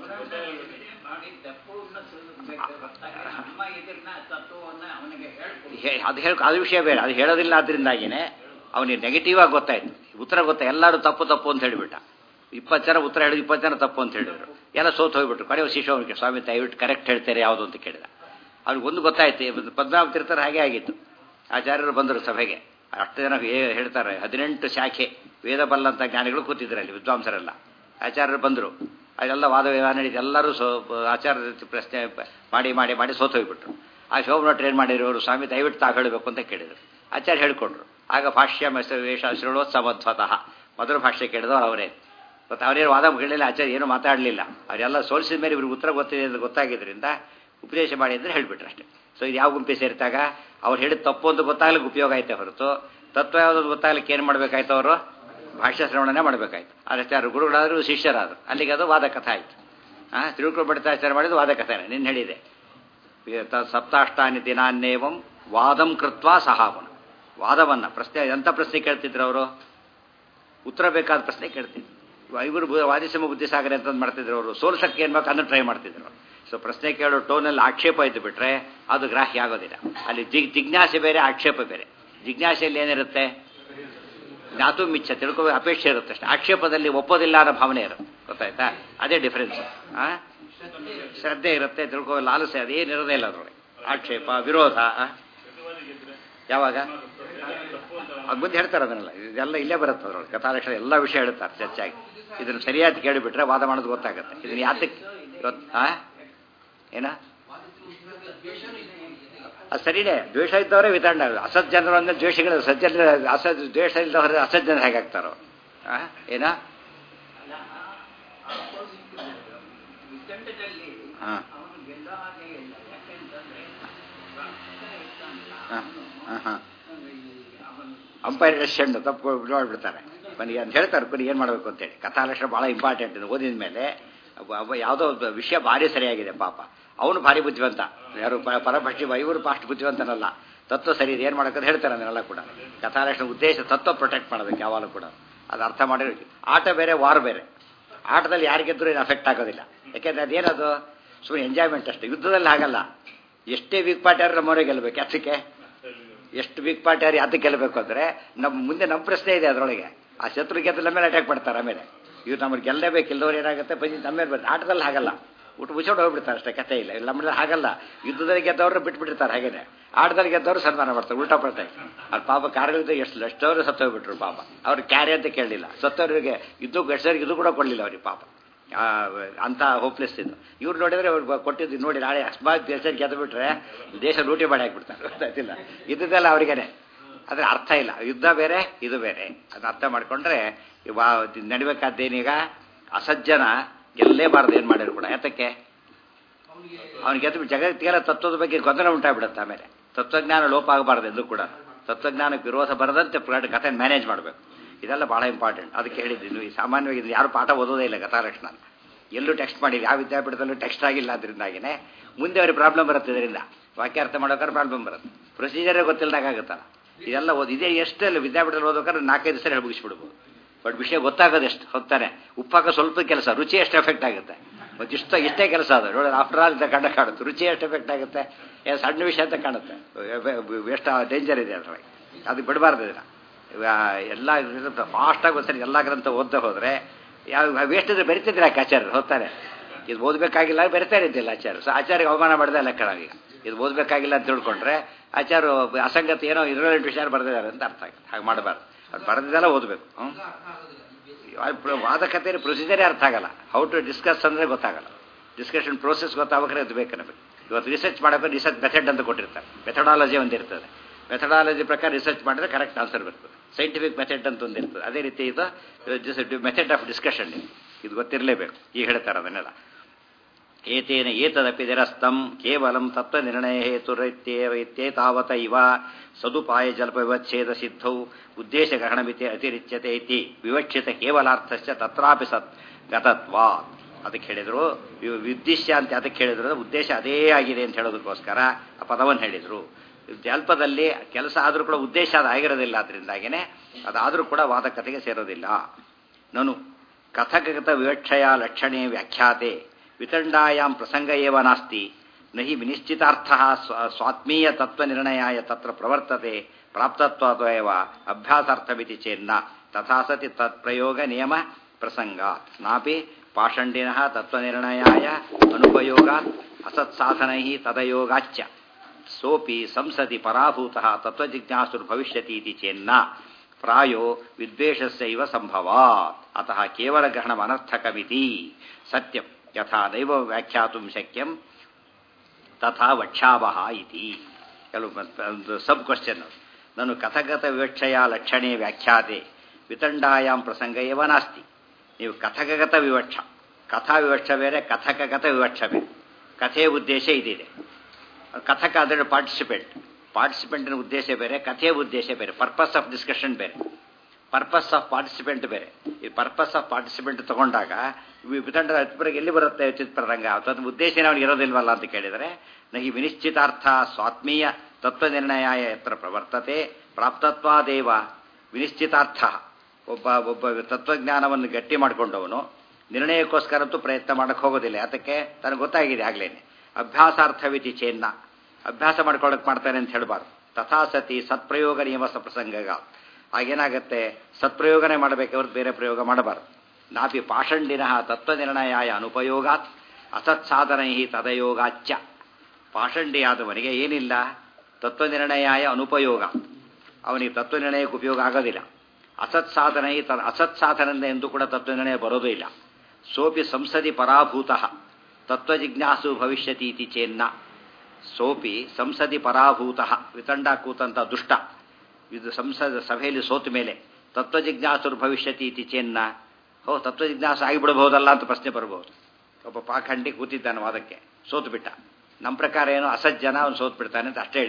ಅದು ಹೇಳ ಅದು ವಿಷಯ ಬೇಡ ಅದು ಹೇಳೋದಿಲ್ಲ ಆದ್ರಿಂದಾಗಿನೇ ಅವನಿಗೆ ನೆಗೆಟಿವ್ ಆಗಿ ಗೊತ್ತಾಯ್ತು ಉತ್ತರ ಗೊತ್ತಾ ಎಲ್ಲರೂ ತಪ್ಪು ತಪ್ಪು ಅಂತ ಹೇಳಿಬಿಟ್ಟ ಇಪ್ಪತ್ತು ಜನ ಉತ್ತರ ಹೇಳಿದ್ರು ಇಪ್ಪತ್ತು ಜನ ತಪ್ಪು ಅಂತ ಹೇಳಿದ್ರು ಎಲ್ಲ ಸೋತು ಹೋಗ್ಬಿಟ್ರು ಕಡೆ ಶಿಶೋವನಿಗೆ ಸ್ವಾಮಿ ದಯವಿಟ್ಟು ಕರೆಕ್ಟ್ ಹೇಳ್ತಾರೆ ಯಾವುದು ಅಂತ ಕೇಳಿದ ಅವ್ನಿಗೆ ಒಂದು ಗೊತ್ತಾಯ್ತು ಪದ್ಮನಾಭ ತೀರ್ಥರ ಹಾಗೆ ಆಗಿತ್ತು ಆಚಾರ್ಯರು ಬಂದರು ಸಭೆಗೆ ಅಷ್ಟು ಜನ ಹೇಳ್ತಾರೆ ಹದಿನೆಂಟು ಶಾಖೆ ವೇದ ಬಲ್ಲಂತ ಜ್ಞಾನಿಗಳು ಕೂತಿದ್ರು ಅಲ್ಲಿ ವಿದ್ವಾಂಸರೆಲ್ಲ ಆಚಾರ್ಯರು ಬಂದರು ಅದೆಲ್ಲ ವಾದ ವ್ಯವಹಾರ ನಡೀತು ಎಲ್ಲರೂ ಸೋ ಆಚಾರ ಪ್ರಶ್ನೆ ಮಾಡಿ ಮಾಡಿ ಮಾಡಿ ಸೋತು ಹೋಗ್ಬಿಟ್ರು ಆ ಶೋಭನಟ್ರು ಏನು ಮಾಡಿರೋರು ಸ್ವಾಮಿ ದಯವಿಟ್ಟು ತಾವು ಹೇಳಬೇಕು ಅಂತ ಕೇಳಿದರು ಆಚಾರ್ಯ ಹೇಳ್ಕೊಂಡ್ರು ಆಗ ಭಾಷ್ಯ ಮೆಸ ವೇಷ ಶ್ರೇಣೋತ್ಸವತ್ವತಃ ಮೊದಲು ಭಾಷ್ಯ ಕೇಳಿದವರು ಅವರೇ ಮತ್ತು ಅವರೇನು ವಾದ ಕೇಳಲಿಲ್ಲ ಆಚಾರ್ಯ ಏನು ಮಾತಾಡಲಿಲ್ಲ ಅವರೆಲ್ಲ ಸೋಲಿಸಿದ ಮೇಲೆ ಇವ್ರಿಗೆ ಉತ್ತರ ಗೊತ್ತಿದೆ ಅಂತ ಗೊತ್ತಾಗಿದ್ದರಿಂದ ಉಪದೇಶ ಮಾಡಿ ಅಂದರೆ ಹೇಳಿಬಿಟ್ರು ಅಷ್ಟೇ ಸೊ ಇದು ಯಾವ ಗುಂಪಿ ಸೇರಿದಾಗ ಅವ್ರು ಹೇಳಿದ ತಪ್ಪು ಅಂತ ಗೊತ್ತಾಗ್ಲಿಕ್ಕೆ ಉಪಯೋಗ ಐತೆ ಹೊರತು ತತ್ವ ಯಾವುದು ಗೊತ್ತಾಗ್ಲಿಕ್ಕೆ ಏನು ಮಾಡಬೇಕಾಯ್ತು ಅವರು ಭಾಷ್ಯ ಶ್ರವಣನೇ ಮಾಡಬೇಕಾಯ್ತು ಆದರೆ ಯಾರು ಗುರುಗಳಾದರೂ ಶಿಷ್ಯರಾದರು ಅಲ್ಲಿಗೆ ಅದು ವಾದ ಕಥೆ ಆಯಿತು ಹಾಂ ತಿರುಕುಳ್ಬಡಿತಾಚಾರ ಮಾಡಿದ್ದು ವಾದ ಕಥೆನೇ ನಿನ್ನ ಹೇಳಿದೆ ಸಪ್ತಾಷ್ಟಾನಿ ದಿನಾನ್ನೇವಂ ವಾದಂ ಕೃತ್ವ ಸಹಾವನ ವಾದವನ್ನು ಪ್ರಶ್ನೆ ಎಂಥ ಪ್ರಶ್ನೆ ಕೇಳ್ತಿದ್ರು ಅವರು ಉತ್ತರ ಬೇಕಾದ ಪ್ರಶ್ನೆ ಕೇಳ್ತಿದ್ರು ಇವರು ವಾದಿಸಮ ಬುದ್ಧಿಸಾಗರ ಅಂತ ಮಾಡ್ತಿದ್ರು ಅವರು ಸೋಲ್ಸಕ್ಕೆ ಏನು ಬೇಕು ಅದನ್ನು ಟ್ರೈ ಮಾಡ್ತಿದ್ರು ಸೊ ಪ್ರಶ್ನೆ ಕೇಳೋ ಟೋನಲ್ಲಿ ಆಕ್ಷೇಪ ಇದ್ದು ಬಿಟ್ರೆ ಅದು ಗ್ರಾಹ್ಯ ಆಗೋದಿಲ್ಲ ಅಲ್ಲಿ ಜಿಗ್ ಜಿಜ್ಞಾಸೆ ಬೇರೆ ಆಕ್ಷೇಪ ಬೇರೆ ಜಿಜ್ಞಾಸೆಯಲ್ಲಿ ಏನಿರುತ್ತೆ ಜ್ಞಾತು ಮಿಚ್ಚ ತಿಳ್ಕೋ ಅಪೇಕ್ಷೆ ಇರುತ್ತೆ ಅಷ್ಟೇ ಆಕ್ಷೇಪದಲ್ಲಿ ಒಪ್ಪೋದಿಲ್ಲ ಅನ್ನೋ ಭಾವನೆ ಇರುತ್ತೆ ಗೊತ್ತಾಯ್ತಾ ಅದೇ ಡಿಫರೆನ್ಸ್ ಶ್ರದ್ಧೆ ಇರುತ್ತೆ ತಿಳ್ಕೋ ಲಾಲಸೆ ಅದೇನಿರೋದೇ ಇಲ್ಲ ಅದರೊಳಗೆ ಆಕ್ಷೇಪ ವಿರೋಧ ಯಾವಾಗ ಅದು ಮುಂದೆ ಹೇಳ್ತಾರೆ ಅದನ್ನೆಲ್ಲ ಇದೆಲ್ಲ ಇಲ್ಲೇ ಬರುತ್ತೆ ಅದರೊಳಗೆ ಕಥಾಲಕ್ಷಣ ಎಲ್ಲ ವಿಷಯ ಹೇಳ್ತಾರೆ ಚರ್ಚಾಗಿ ಇದನ್ನು ಸರಿಯಾಗಿ ಕೇಳಿಬಿಟ್ರೆ ವಾದ ಮಾಡೋದು ಗೊತ್ತಾಗುತ್ತೆ ಇದನ್ನು ಯಾತಕ್ಕೆ ಇವತ್ತು ಹಾಂ ಏನ ಅದು ಸರಿನೇ ದ್ವೇಷ ಇದ್ದವರೇ ವಿತಂಡ ಅಸತ್ ಜನರು ಅಂದ್ರೆ ದ್ವೇಷಗಳು ಸಜ್ಜನ ಅಸತ್ ದ್ವೇಷ ಇದ್ದವರ ಅಸತ್ ಜನರು ಹೇಗಾಗ್ತಾರೋ ಏನ ಹಾಂ ಹಾಂ ಹಾಂ ಅಂಪೈರ್ ಡೆಸಿಷನ್ ತಪ್ಪು ನೋಡ್ಬಿಡ್ತಾರೆ ಕೊನೆಗೆ ಅಂತ ಹೇಳ್ತಾರೆ ಕೊನೆಗೆ ಏನು ಮಾಡಬೇಕು ಅಂತೇಳಿ ಕಥಾಲಕ್ಷಣ ಭಾಳ ಇಂಪಾರ್ಟೆಂಟ್ ಇದು ಓದಿದ ಮೇಲೆ ಅವ ಯಾವುದೋ ಒಂದು ವಿಷಯ ಭಾರಿ ಸರಿಯಾಗಿದೆ ಪಾಪ ಅವನು ಭಾರಿ ಬುದ್ಧಿವಂತ ಯಾರು ಪ- ಪರಭಕ್ಷಿ ಇವರು ಪಾಸ್ಟ್ ಬುದ್ಧಿವಂತನಲ್ಲ ತತ್ವ ಸರಿ ಇದೆ ಏನು ಮಾಡೋಕ್ಕಂತ ಹೇಳ್ತಾರೆ ಅದನ್ನೆಲ್ಲ ಕೂಡ ಕಥಾಲಕ್ಷಣ ಉದ್ದೇಶ ತತ್ವ ಪ್ರೊಟೆಕ್ಟ್ ಮಾಡಬೇಕು ಯಾವಾಗಲೂ ಕೂಡ ಅದು ಅರ್ಥ ಮಾಡಿ ಆಟ ಬೇರೆ ವಾರ್ ಬೇರೆ ಆಟದಲ್ಲಿ ಯಾರಿಗೆದ್ರು ಏನು ಅಫೆಕ್ಟ್ ಆಗೋದಿಲ್ಲ ಯಾಕೆಂದ್ರೆ ಅದೇನದು ಸುಮ್ಮನೆ ಎಂಜಾಯ್ಮೆಂಟ್ ಅಷ್ಟೇ ಯುದ್ಧದಲ್ಲಿ ಹಾಗಲ್ಲ ಎಷ್ಟೇ ವೀಕ್ ಪಾರ್ಟಿ ಯಾರು ನಮ್ಮವರೇ ಗೆಲ್ಲಬೇಕು ಯಾತಕ್ಕೆ ಎಷ್ಟು ವೀಕ್ ಪಾರ್ಟಿ ಯಾರು ಯಾತಕ್ಕೆ ಗೆಲ್ಲಬೇಕು ಅಂದರೆ ನಮ್ಮ ಮುಂದೆ ನಮ್ಮ ಪ್ರಶ್ನೆ ಇದೆ ಅದರೊಳಗೆ ಆ ಶತ್ರು ಗೆದ್ದು ನಮ್ಮ ಮೇಲೆ ಅಟ್ಯಾಕ್ ಮಾಡ್ತಾರೆ ಆಮೇಲೆ ಇವ್ರು ನಮಗೆ ಗೆಲ್ಲಬೇಕು ಇಲ್ಲದವ್ರು ಏನಾಗುತ್ತೆ ಬಂದು ನಮ್ಮ ಮೇಲೆ ಬರ್ತಾರೆ ಆಟದಲ್ಲಿ ಹಾಗಲ್ಲ ಊಟ ಮುಚ್ಚಿಕೊಂಡು ಹೋಗ್ಬಿಡ್ತಾರೆ ಅಷ್ಟೇ ಕಥೆ ಇಲ್ಲ ಇಲ್ಲ ನಮ್ಮಲ್ಲಿ ಹಾಗಲ್ಲ ಯುದ್ಧದಲ್ಲಿ ಗೆದ್ದವರು ಬಿಟ್ಬಿಟ್ಟಿರ್ತಾರೆ ಹಾಗೇನೆ ಆಟದಲ್ಲಿ ಗೆದ್ದವರು ಸನ್ಮಾನ ಮಾಡ್ತಾರೆ ಉಲ್ಟಾ ಪಲ್ಟೆ ಅವ್ರ ಪಾಪ ಕಾರ್ಯದ ಎಷ್ಟು ಎಷ್ಟವರು ಸತ್ತೋಗ್ಬಿಟ್ರು ಪಾಪ ಅವ್ರು ಕ್ಯಾರಿ ಅಂತ ಕೇಳಲಿಲ್ಲ ಸತ್ತವರಿಗೆ ಯುದ್ಧ ಎಷ್ಟರಿಗೆ ಇದು ಕೂಡ ಕೊಡಲಿಲ್ಲ ಅವ್ರಿಗೆ ಪಾಪ ಆ, ಅಂತ ಹೋಪ್ಲೆಸ್ ಇದು ಇವ್ರು ನೋಡಿದ್ರೆ ಅವ್ರು ಕೊಟ್ಟಿದ್ದು ನೋಡಿ ನಾಳೆ ಅಸ್ಮಾತ್ ದೇಶ ಗೆದ್ದು ಬಿಟ್ರೆ ದೇಶ ಲೂಟಿ ಮಾಡಿ ಹಾಕ್ಬಿಡ್ತಾರೆ ಗೊತ್ತಾಯ್ತಿಲ್ಲ ಇದ್ದದೆಲ್ಲ ಅವ್ರಿಗೇನೆ ಅದ್ರ ಅರ್ಥ ಇಲ್ಲ ಯುದ್ಧ ಬೇರೆ ಇದು ಬೇರೆ ಅದು ಅರ್ಥ ಮಾಡ್ಕೊಂಡ್ರೆ ಇವಾ ನಡಿಬೇಕಾದ್ದೇನೀಗ ಅಸಜ್ಜನ ಗೆಲ್ಲೇಬಾರ್ದು ಏನು ಮಾಡಿದ್ರು ಕೂಡ ಯಾತಕ್ಕೆ ಅವನಿಗೆ ಗೆದ್ದು ಜಗತ್ತಿಗೆಲ್ಲ ತತ್ವದ ಬಗ್ಗೆ ಗೊಂದಲ ಉಂಟಾಗ್ಬಿಡುತ್ತೆ ಆಮೇಲೆ ತತ್ವಜ್ಞಾನ ಲೋಪ ಆಗಬಾರ್ದು ಎಂದು ಕೂಡ ತತ್ವಜ್ಞಾನಕ್ಕೆ ವಿರೋಧ ಬರದಂತೆ ಪ್ಲಾಟ್ ಕಥೆ ಮ್ಯಾನೇಜ್ ಮಾಡಬೇಕು ಇದೆಲ್ಲ ಬಹಳ ಇಂಪಾರ್ಟೆಂಟ್ ಅದಕ್ಕೆ ಹೇಳಿದ್ದೀನಿ ಈ ಸಾಮಾನ್ಯವಾಗಿ ಇದು ಯಾರು ಪಾಠ ಓದೋದೇ ಇಲ್ಲ ಕಥಾರಕ್ಷಣ ಎಲ್ಲೂ ಟೆಕ್ಸ್ಟ್ ಮಾಡಿಲ್ಲ ಯಾವ ವಿದ್ಯಾಪೀಠದಲ್ಲೂ ಟೆಕ್ಸ್ಟ್ ಆಗಿಲ್ಲ ಅದರಿಂದಾಗಿನೇ ಮುಂದೆ ಅವ್ರಿಗೆ ಪ್ರಾಬ್ಲಮ್ ಬರುತ್ತೆ ಇದರಿಂದ ವಾಕ್ಯಾರ್ಥ ಮಾಡೋಕ್ಕಾದ್ರೆ ಪ್ರಾಬ್ಲಮ್ ಬರುತ್ತೆ ಪ್ರೊಸೀಜರೇ ಗೊತ್ತಿಲ್ಲದಾಗ ಆಗುತ್ತಲ್ಲ ಇದೆಲ್ಲ ಓದಿ ಇದೇ ಎಷ್ಟೆಲ್ಲ ವಿದ್ಯಾಪೀಠದಲ್ಲಿ ಓದೋಕ್ಕಾದ್ರೆ ನಾಲ್ಕೈದು ಸರಿ ಮುಗಿಸ್ಬಿಡ್ಬೋದು ಬಟ್ ವಿಷಯ ಗೊತ್ತಾಗೋದು ಎಷ್ಟು ಹೊತ್ತಾನೆ ಉಪ್ಪಾಕ ಸ್ವಲ್ಪ ಕೆಲಸ ರುಚಿ ಎಷ್ಟು ಎಫೆಕ್ಟ್ ಆಗುತ್ತೆ ಮತ್ತು ಇಷ್ಟ ಇಷ್ಟೇ ಕೆಲಸ ಅದು ನೋಡಿ ಆಫ್ಟರ್ ಆಲ್ ಕಂಡ ಕಾಣುತ್ತೆ ರುಚಿ ಎಷ್ಟು ಎಫೆಕ್ಟ್ ಆಗುತ್ತೆ ಏ ಸಣ್ಣ ವಿಷಯ ಅಂತ ಕಾಣುತ್ತೆ ಎಷ್ಟು ಡೇಂಜರ್ ಇದೆ ಅದರೊಳಗೆ ಅದು ಬಿಡಬಾರ್ದು ಇದನ್ನ ಇವ ಎಲ್ಲ ಫಾಸ್ಟಾಗಿ ಒಂದ್ಸರಿ ಎಲ್ಲ ಗ್ರಂಥ ಓದ್ತಾ ಹೋದರೆ ಯಾವ ವೇಸ್ಟ್ ಇದ್ರೆ ಬರಿತಿದ್ರೆ ಯಾಕೆ ಆಚಾರ್ಯರು ಹೋಗ್ತಾರೆ ಇದು ಓದಬೇಕಾಗಿಲ್ಲ ಬರಿತಾ ಇದ್ದಿಲ್ಲ ಆಚಾರ್ಯ ಸೊ ಆಚಾರ್ಯ ಅವಮಾನ ಮಾಡಿದೆ ಲೆಕ್ಕ ಈಗ ಇದು ಓದಬೇಕಾಗಿಲ್ಲ ಅಂತ ತಿಳ್ಕೊಂಡ್ರೆ ಆಚಾರ್ಯ ಅಸಂಗತಿ ಏನೋ ಇರೋಲೆಂಟ್ ವಿಚಾರ ಬರೆದಿದ್ದಾರೆ ಅಂತ ಅರ್ಥ ಆಗುತ್ತೆ ಹಾಗೆ ಮಾಡಬಾರ್ದು ಅದು ಬರೆದಿದ್ದೆಲ್ಲ ಓದಬೇಕು ಹ್ಞೂ ವಾದಕತೆಯಲ್ಲಿ ಪ್ರೊಸೀಜರೇ ಅರ್ಥ ಆಗಲ್ಲ ಹೌ ಟು ಡಿಸ್ಕಸ್ ಅಂದರೆ ಗೊತ್ತಾಗಲ್ಲ ಡಿಸ್ಕಷನ್ ಪ್ರೋಸೆಸ್ ಗೊತ್ತಾಗಬೇಕಾದ್ರೆ ಅದು ಬೇಕು ನಮಗೆ ಇವತ್ತು ರಿಸರ್ಚ್ ಮಾಡೋಕೆ ರಿಸರ್ಚ್ ಮೆಥಡ್ ಅಂತ ಕೊಟ್ಟಿರ್ತಾರೆ ಮೆಥಡಾಲಜಿ ಒಂದಿರ್ತದೆ ಮೆಥಡಾಲಜಿ ಪ್ರಕಾರ ರಿಸರ್ಚ್ ಮಾಡಿದ್ರೆ ಕರೆಕ್ಟ್ ಆನ್ಸರ್ ಬರ್ತದೆ ಸೈಂಟಿಫಿಕ್ ಮೆಥಡ್ ಅಂತ ಒಂದಿರ್ತದೆ ಅದೇ ರೀತಿ ಇದು ಮೆಥಡ್ ಆಫ್ ಡಿಸ್ಕಷನ್ ಇದು ಗೊತ್ತಿರಲೇಬೇಕು ಈಗ ಹೇಳ್ತಾರೆ ಅದನ್ನೆಲ್ಲ ಏತೇನ ಏತದಪಿ ನಿರಸ್ತಂ ಕೇವಲಂ ತತ್ವನಿರ್ಣಯ ಹೇತುರೈತ್ಯೇವ ಇತ್ಯೇತಾವತ ಇವ ಸದುಪಾಯ ಜಲ್ಪ ವಿವಚ್ಛೇದ ಸಿದ್ಧೌ ಉದ್ದೇಶ ಗ್ರಹಣಮಿತಿ ಅತಿರಿಚ್ಯತೆ ಇತಿ ವಿವಕ್ಷಿತ ಕೇವಲಾರ್ಥಶ್ಚ ತತ್ರಾಪಿ ಸತ್ ಗತತ್ವಾ ಅದಕ್ಕೆ ಹೇಳಿದ್ರು ಇವ್ ಉದ್ದೇಶ ಅಂತ ಅದಕ್ಕೆ ಹೇಳಿದ್ರು ಉದ್ದೇಶ ಅದೇ ಆಗಿದೆ ಅಂತ ಹೇಳೋದಕ್ಕೋಸ್ಕರ ಆ ಪದವನ್ನು ಹೇಳಿದ್ರು ಜಲ್ಪದಲ್ಲಿ ಕೆಲಸ ಆದರೂ ಕೂಡ ಉದ್ದೇಶ ಅದು ಆಗಿರೋದಿಲ್ಲ ಅದರಿಂದಾಗಿನೇ ಅದಾದರೂ ಕೂಡ ವಾದಕತೆಗೆ ಸೇರೋದಿಲ್ಲ ನಾನು ಕಥಕಗತ ವಿವಕ್ಷಯ ಲಕ್ಷಣೆ ವ್ಯಾಖ್ಯಾತೆ ವಿತಂಡಾಯಾಂ ಪ್ರಸಂಗ ಏವ ನಾಸ್ತಿ ನಹಿ ವಿನಿಶ್ಚಿತಾರ್ಥ ಸ್ವಾತ್ಮೀಯ ತತ್ವನಿರ್ಣಯಾಯ ತತ್ರ ಪ್ರವರ್ತತೆ ಪ್ರಾಪ್ತತ್ವತ್ವೇವ ಅಭ್ಯಾಸಾರ್ಥಮಿತಿ ಚೇನ್ನ ತಥಾ ಸತಿ ತತ್ಪ್ರಯೋಗ ನಿಯಮ ಪ್ರಸಂಗ ನಾಪಿ ಪಾಷಂಡಿನಃ ತತ್ವನಿರ್ಣಯಾಯ ಅನುಪಯೋಗಾತ್ ಅಸತ್ಸಾಧನೈ ತದಯೋಗಾಚ್ಚ ಸೋಪಿ ಸಂಸದಿ ಪರಾಭೂತಃ ತತ್ವಜಿಜ್ಞಾಸುರ್ಭವಿಷ್ಯತಿ ಇತಿ ಚೇನ್ನ ಪ್ರಾಯೋ ವಿದ್ವೇಷಸ್ಯ ಇವ ಸಂಭವಾತ್ ಅತಃ ಕೇವಲ ಗ್ರಹಣಮನರ್ಥಕಮಿತಿ ಸತ್ಯಂ ಯಥಾ ನೈವ ವ್ಯಾಖ್ಯಾತುಂ ಶಕ್ಯಂ ತಥಾ ವಕ್ಷಾವಹ ಇತಿ ಕೆಲವು ಒಂದು ಸಬ್ ಕ್ವಶನ್ ನಾನು ಕಥಗತ ವಿವಕ್ಷಯ ಲಕ್ಷಣೆ ವ್ಯಾಖ್ಯಾತೆ ವಿತಂಡಾಯಾಮ್ ಪ್ರಸಂಗ ಏವ ನಾಸ್ತಿ ನೀವು ಕಥಕಗತ ವಿವಕ್ಷ ಕಥಾ ವಿವಕ್ಷ ಬೇರೆ ಕಥಕಗತ ವಿವಕ್ಷ ಬೇರೆ ಕಥೆಯ ಉದ್ದೇಶ ಇದಿದೆ ಕಥಕ ಅಂದರೆ ಪಾರ್ಟಿಸಿಪೆಂಟ್ ಪಾರ್ಟಿಸಿಪೆಂಟಿನ ಉದ್ದೇಶ ಬೇರೆ ಕಥೆಯ ಉದ್ದೇಶ ಬೇರೆ ಪರ್ಪಸ್ ಆಫ್ ಡಿಸ್ಕಷನ್ ಬೇರೆ ಪರ್ಪಸ್ ಆಫ್ ಪಾರ್ಟಿಸಿಪೆಂಟ್ ಬೇರೆ ಈ ಪರ್ಪಸ್ ಆಫ್ ಪಾರ್ಟಿಸಿಪೆಂಟ್ ತಗೊಂಡಾಗ ವಿತಂಡ ಅತಿಪರಿಗೆ ಎಲ್ಲಿ ಬರುತ್ತೆ ಚಿತ್ರರಂಗ ಅಥವಾ ಉದ್ದೇಶ ಅವನಿಗೆ ಇರೋದಿಲ್ವಲ್ಲ ಅಂತ ಕೇಳಿದರೆ ನಹಿ ವಿನಿಶ್ಚಿತಾರ್ಥ ಸ್ವಾತ್ಮೀಯ ತತ್ವನಿರ್ಣಯಾಯ ಯತ್ರ ಪ್ರವರ್ತತೆ ಪ್ರಾಪ್ತತ್ವಾದೇವ ವಿನಿಶ್ಚಿತಾರ್ಥ ಒಬ್ಬ ಒಬ್ಬ ತತ್ವಜ್ಞಾನವನ್ನು ಗಟ್ಟಿ ಮಾಡಿಕೊಂಡವನು ನಿರ್ಣಯಕ್ಕೋಸ್ಕರಂತೂ ಪ್ರಯತ್ನ ಮಾಡಕ್ಕೆ ಹೋಗೋದಿಲ್ಲ ಯಾತಕ್ಕೆ ತನಗೆ ಗೊತ್ತಾಗಿದೆ ಆಗ್ಲೇನೆ ಅಭ್ಯಾಸಾರ್ಥವಿತಿ ಚೇನ್ನ ಅಭ್ಯಾಸ ಮಾಡ್ಕೊಳಕ್ ಮಾಡ್ತಾನೆ ಅಂತ ಹೇಳಬಾರ್ದು ತಥಾ ಸತಿ ಸತ್ಪ್ರಯೋಗ ನಿಯಮ ಪ್ರಸಂಗಗ ಆಗೇನಾಗತ್ತೆ ಸತ್ಪ್ರಯೋಗನೇ ಮಾಡಬೇಕು ಹೊರತು ಬೇರೆ ಪ್ರಯೋಗ ಮಾಡಬಾರ್ದು ನಾಪಿ ಪಾಷಂಡಿನಃ ತತ್ವನಿರ್ಣಯಾಯ ಅನುಪಯೋಗಾತ್ ಅಸತ್ಸಾಧನೈ ತದಯೋಗಾಚ್ಯ ಪಾಷಂಡಿಯಾದವನಿಗೆ ಏನಿಲ್ಲ ತತ್ವನಿರ್ಣಯಾಯ ಅನುಪಯೋಗ ಅವನಿಗೆ ತತ್ವನಿರ್ಣಯಕ್ಕೆ ಉಪಯೋಗ ಆಗೋದಿಲ್ಲ ಅಸತ್ ಸಾಧನೆ ಅಸತ್ ಸಾಧನದಿಂದ ಎಂದೂ ಕೂಡ ತತ್ವನಿರ್ಣಯ ಬರೋದೂ ಇಲ್ಲ ಸೋಪಿ ಸಂಸದಿ ಪರಾಭೂತ ತತ್ವಜಿಜ್ಞಾಸು ಭವಿಷ್ಯತಿ ಇತಿ ಚೇನ್ನ ಸೋಪಿ ಸಂಸದಿ ಪರಾಭೂತ ವಿತಂಡ ಕೂತಂತ ದುಷ್ಟ ಇದು ಸಂಸದ ಸಭೆಯಲ್ಲಿ ಸೋತ ಮೇಲೆ ತತ್ವಜಿಜ್ಞಾಸುರು ಭವಿಷ್ಯತಿ ಇತಿ ಚೇನ್ನ ಹೋ ತತ್ವಜಿಜ್ಞಾಸ ಆಗಿಬಿಡಬಹುದಲ್ಲ ಅಂತ ಪ್ರಶ್ನೆ ಬರಬಹುದು ಒಬ್ಬ ಪಾಖಂಡಿ ಕೂತಿದ್ದಾನೆ ವಾದಕ್ಕೆ ಸೋತು ಬಿಟ್ಟ ನಮ್ಮ ಪ್ರಕಾರ ಏನು ಅಸಜ್ಜನ ಅವನು ಸೋತು ಬಿಡ್ತಾನೆ ಅಂತ ಅಷ್ಟೇ ಹೇಳಿದ್ವಿ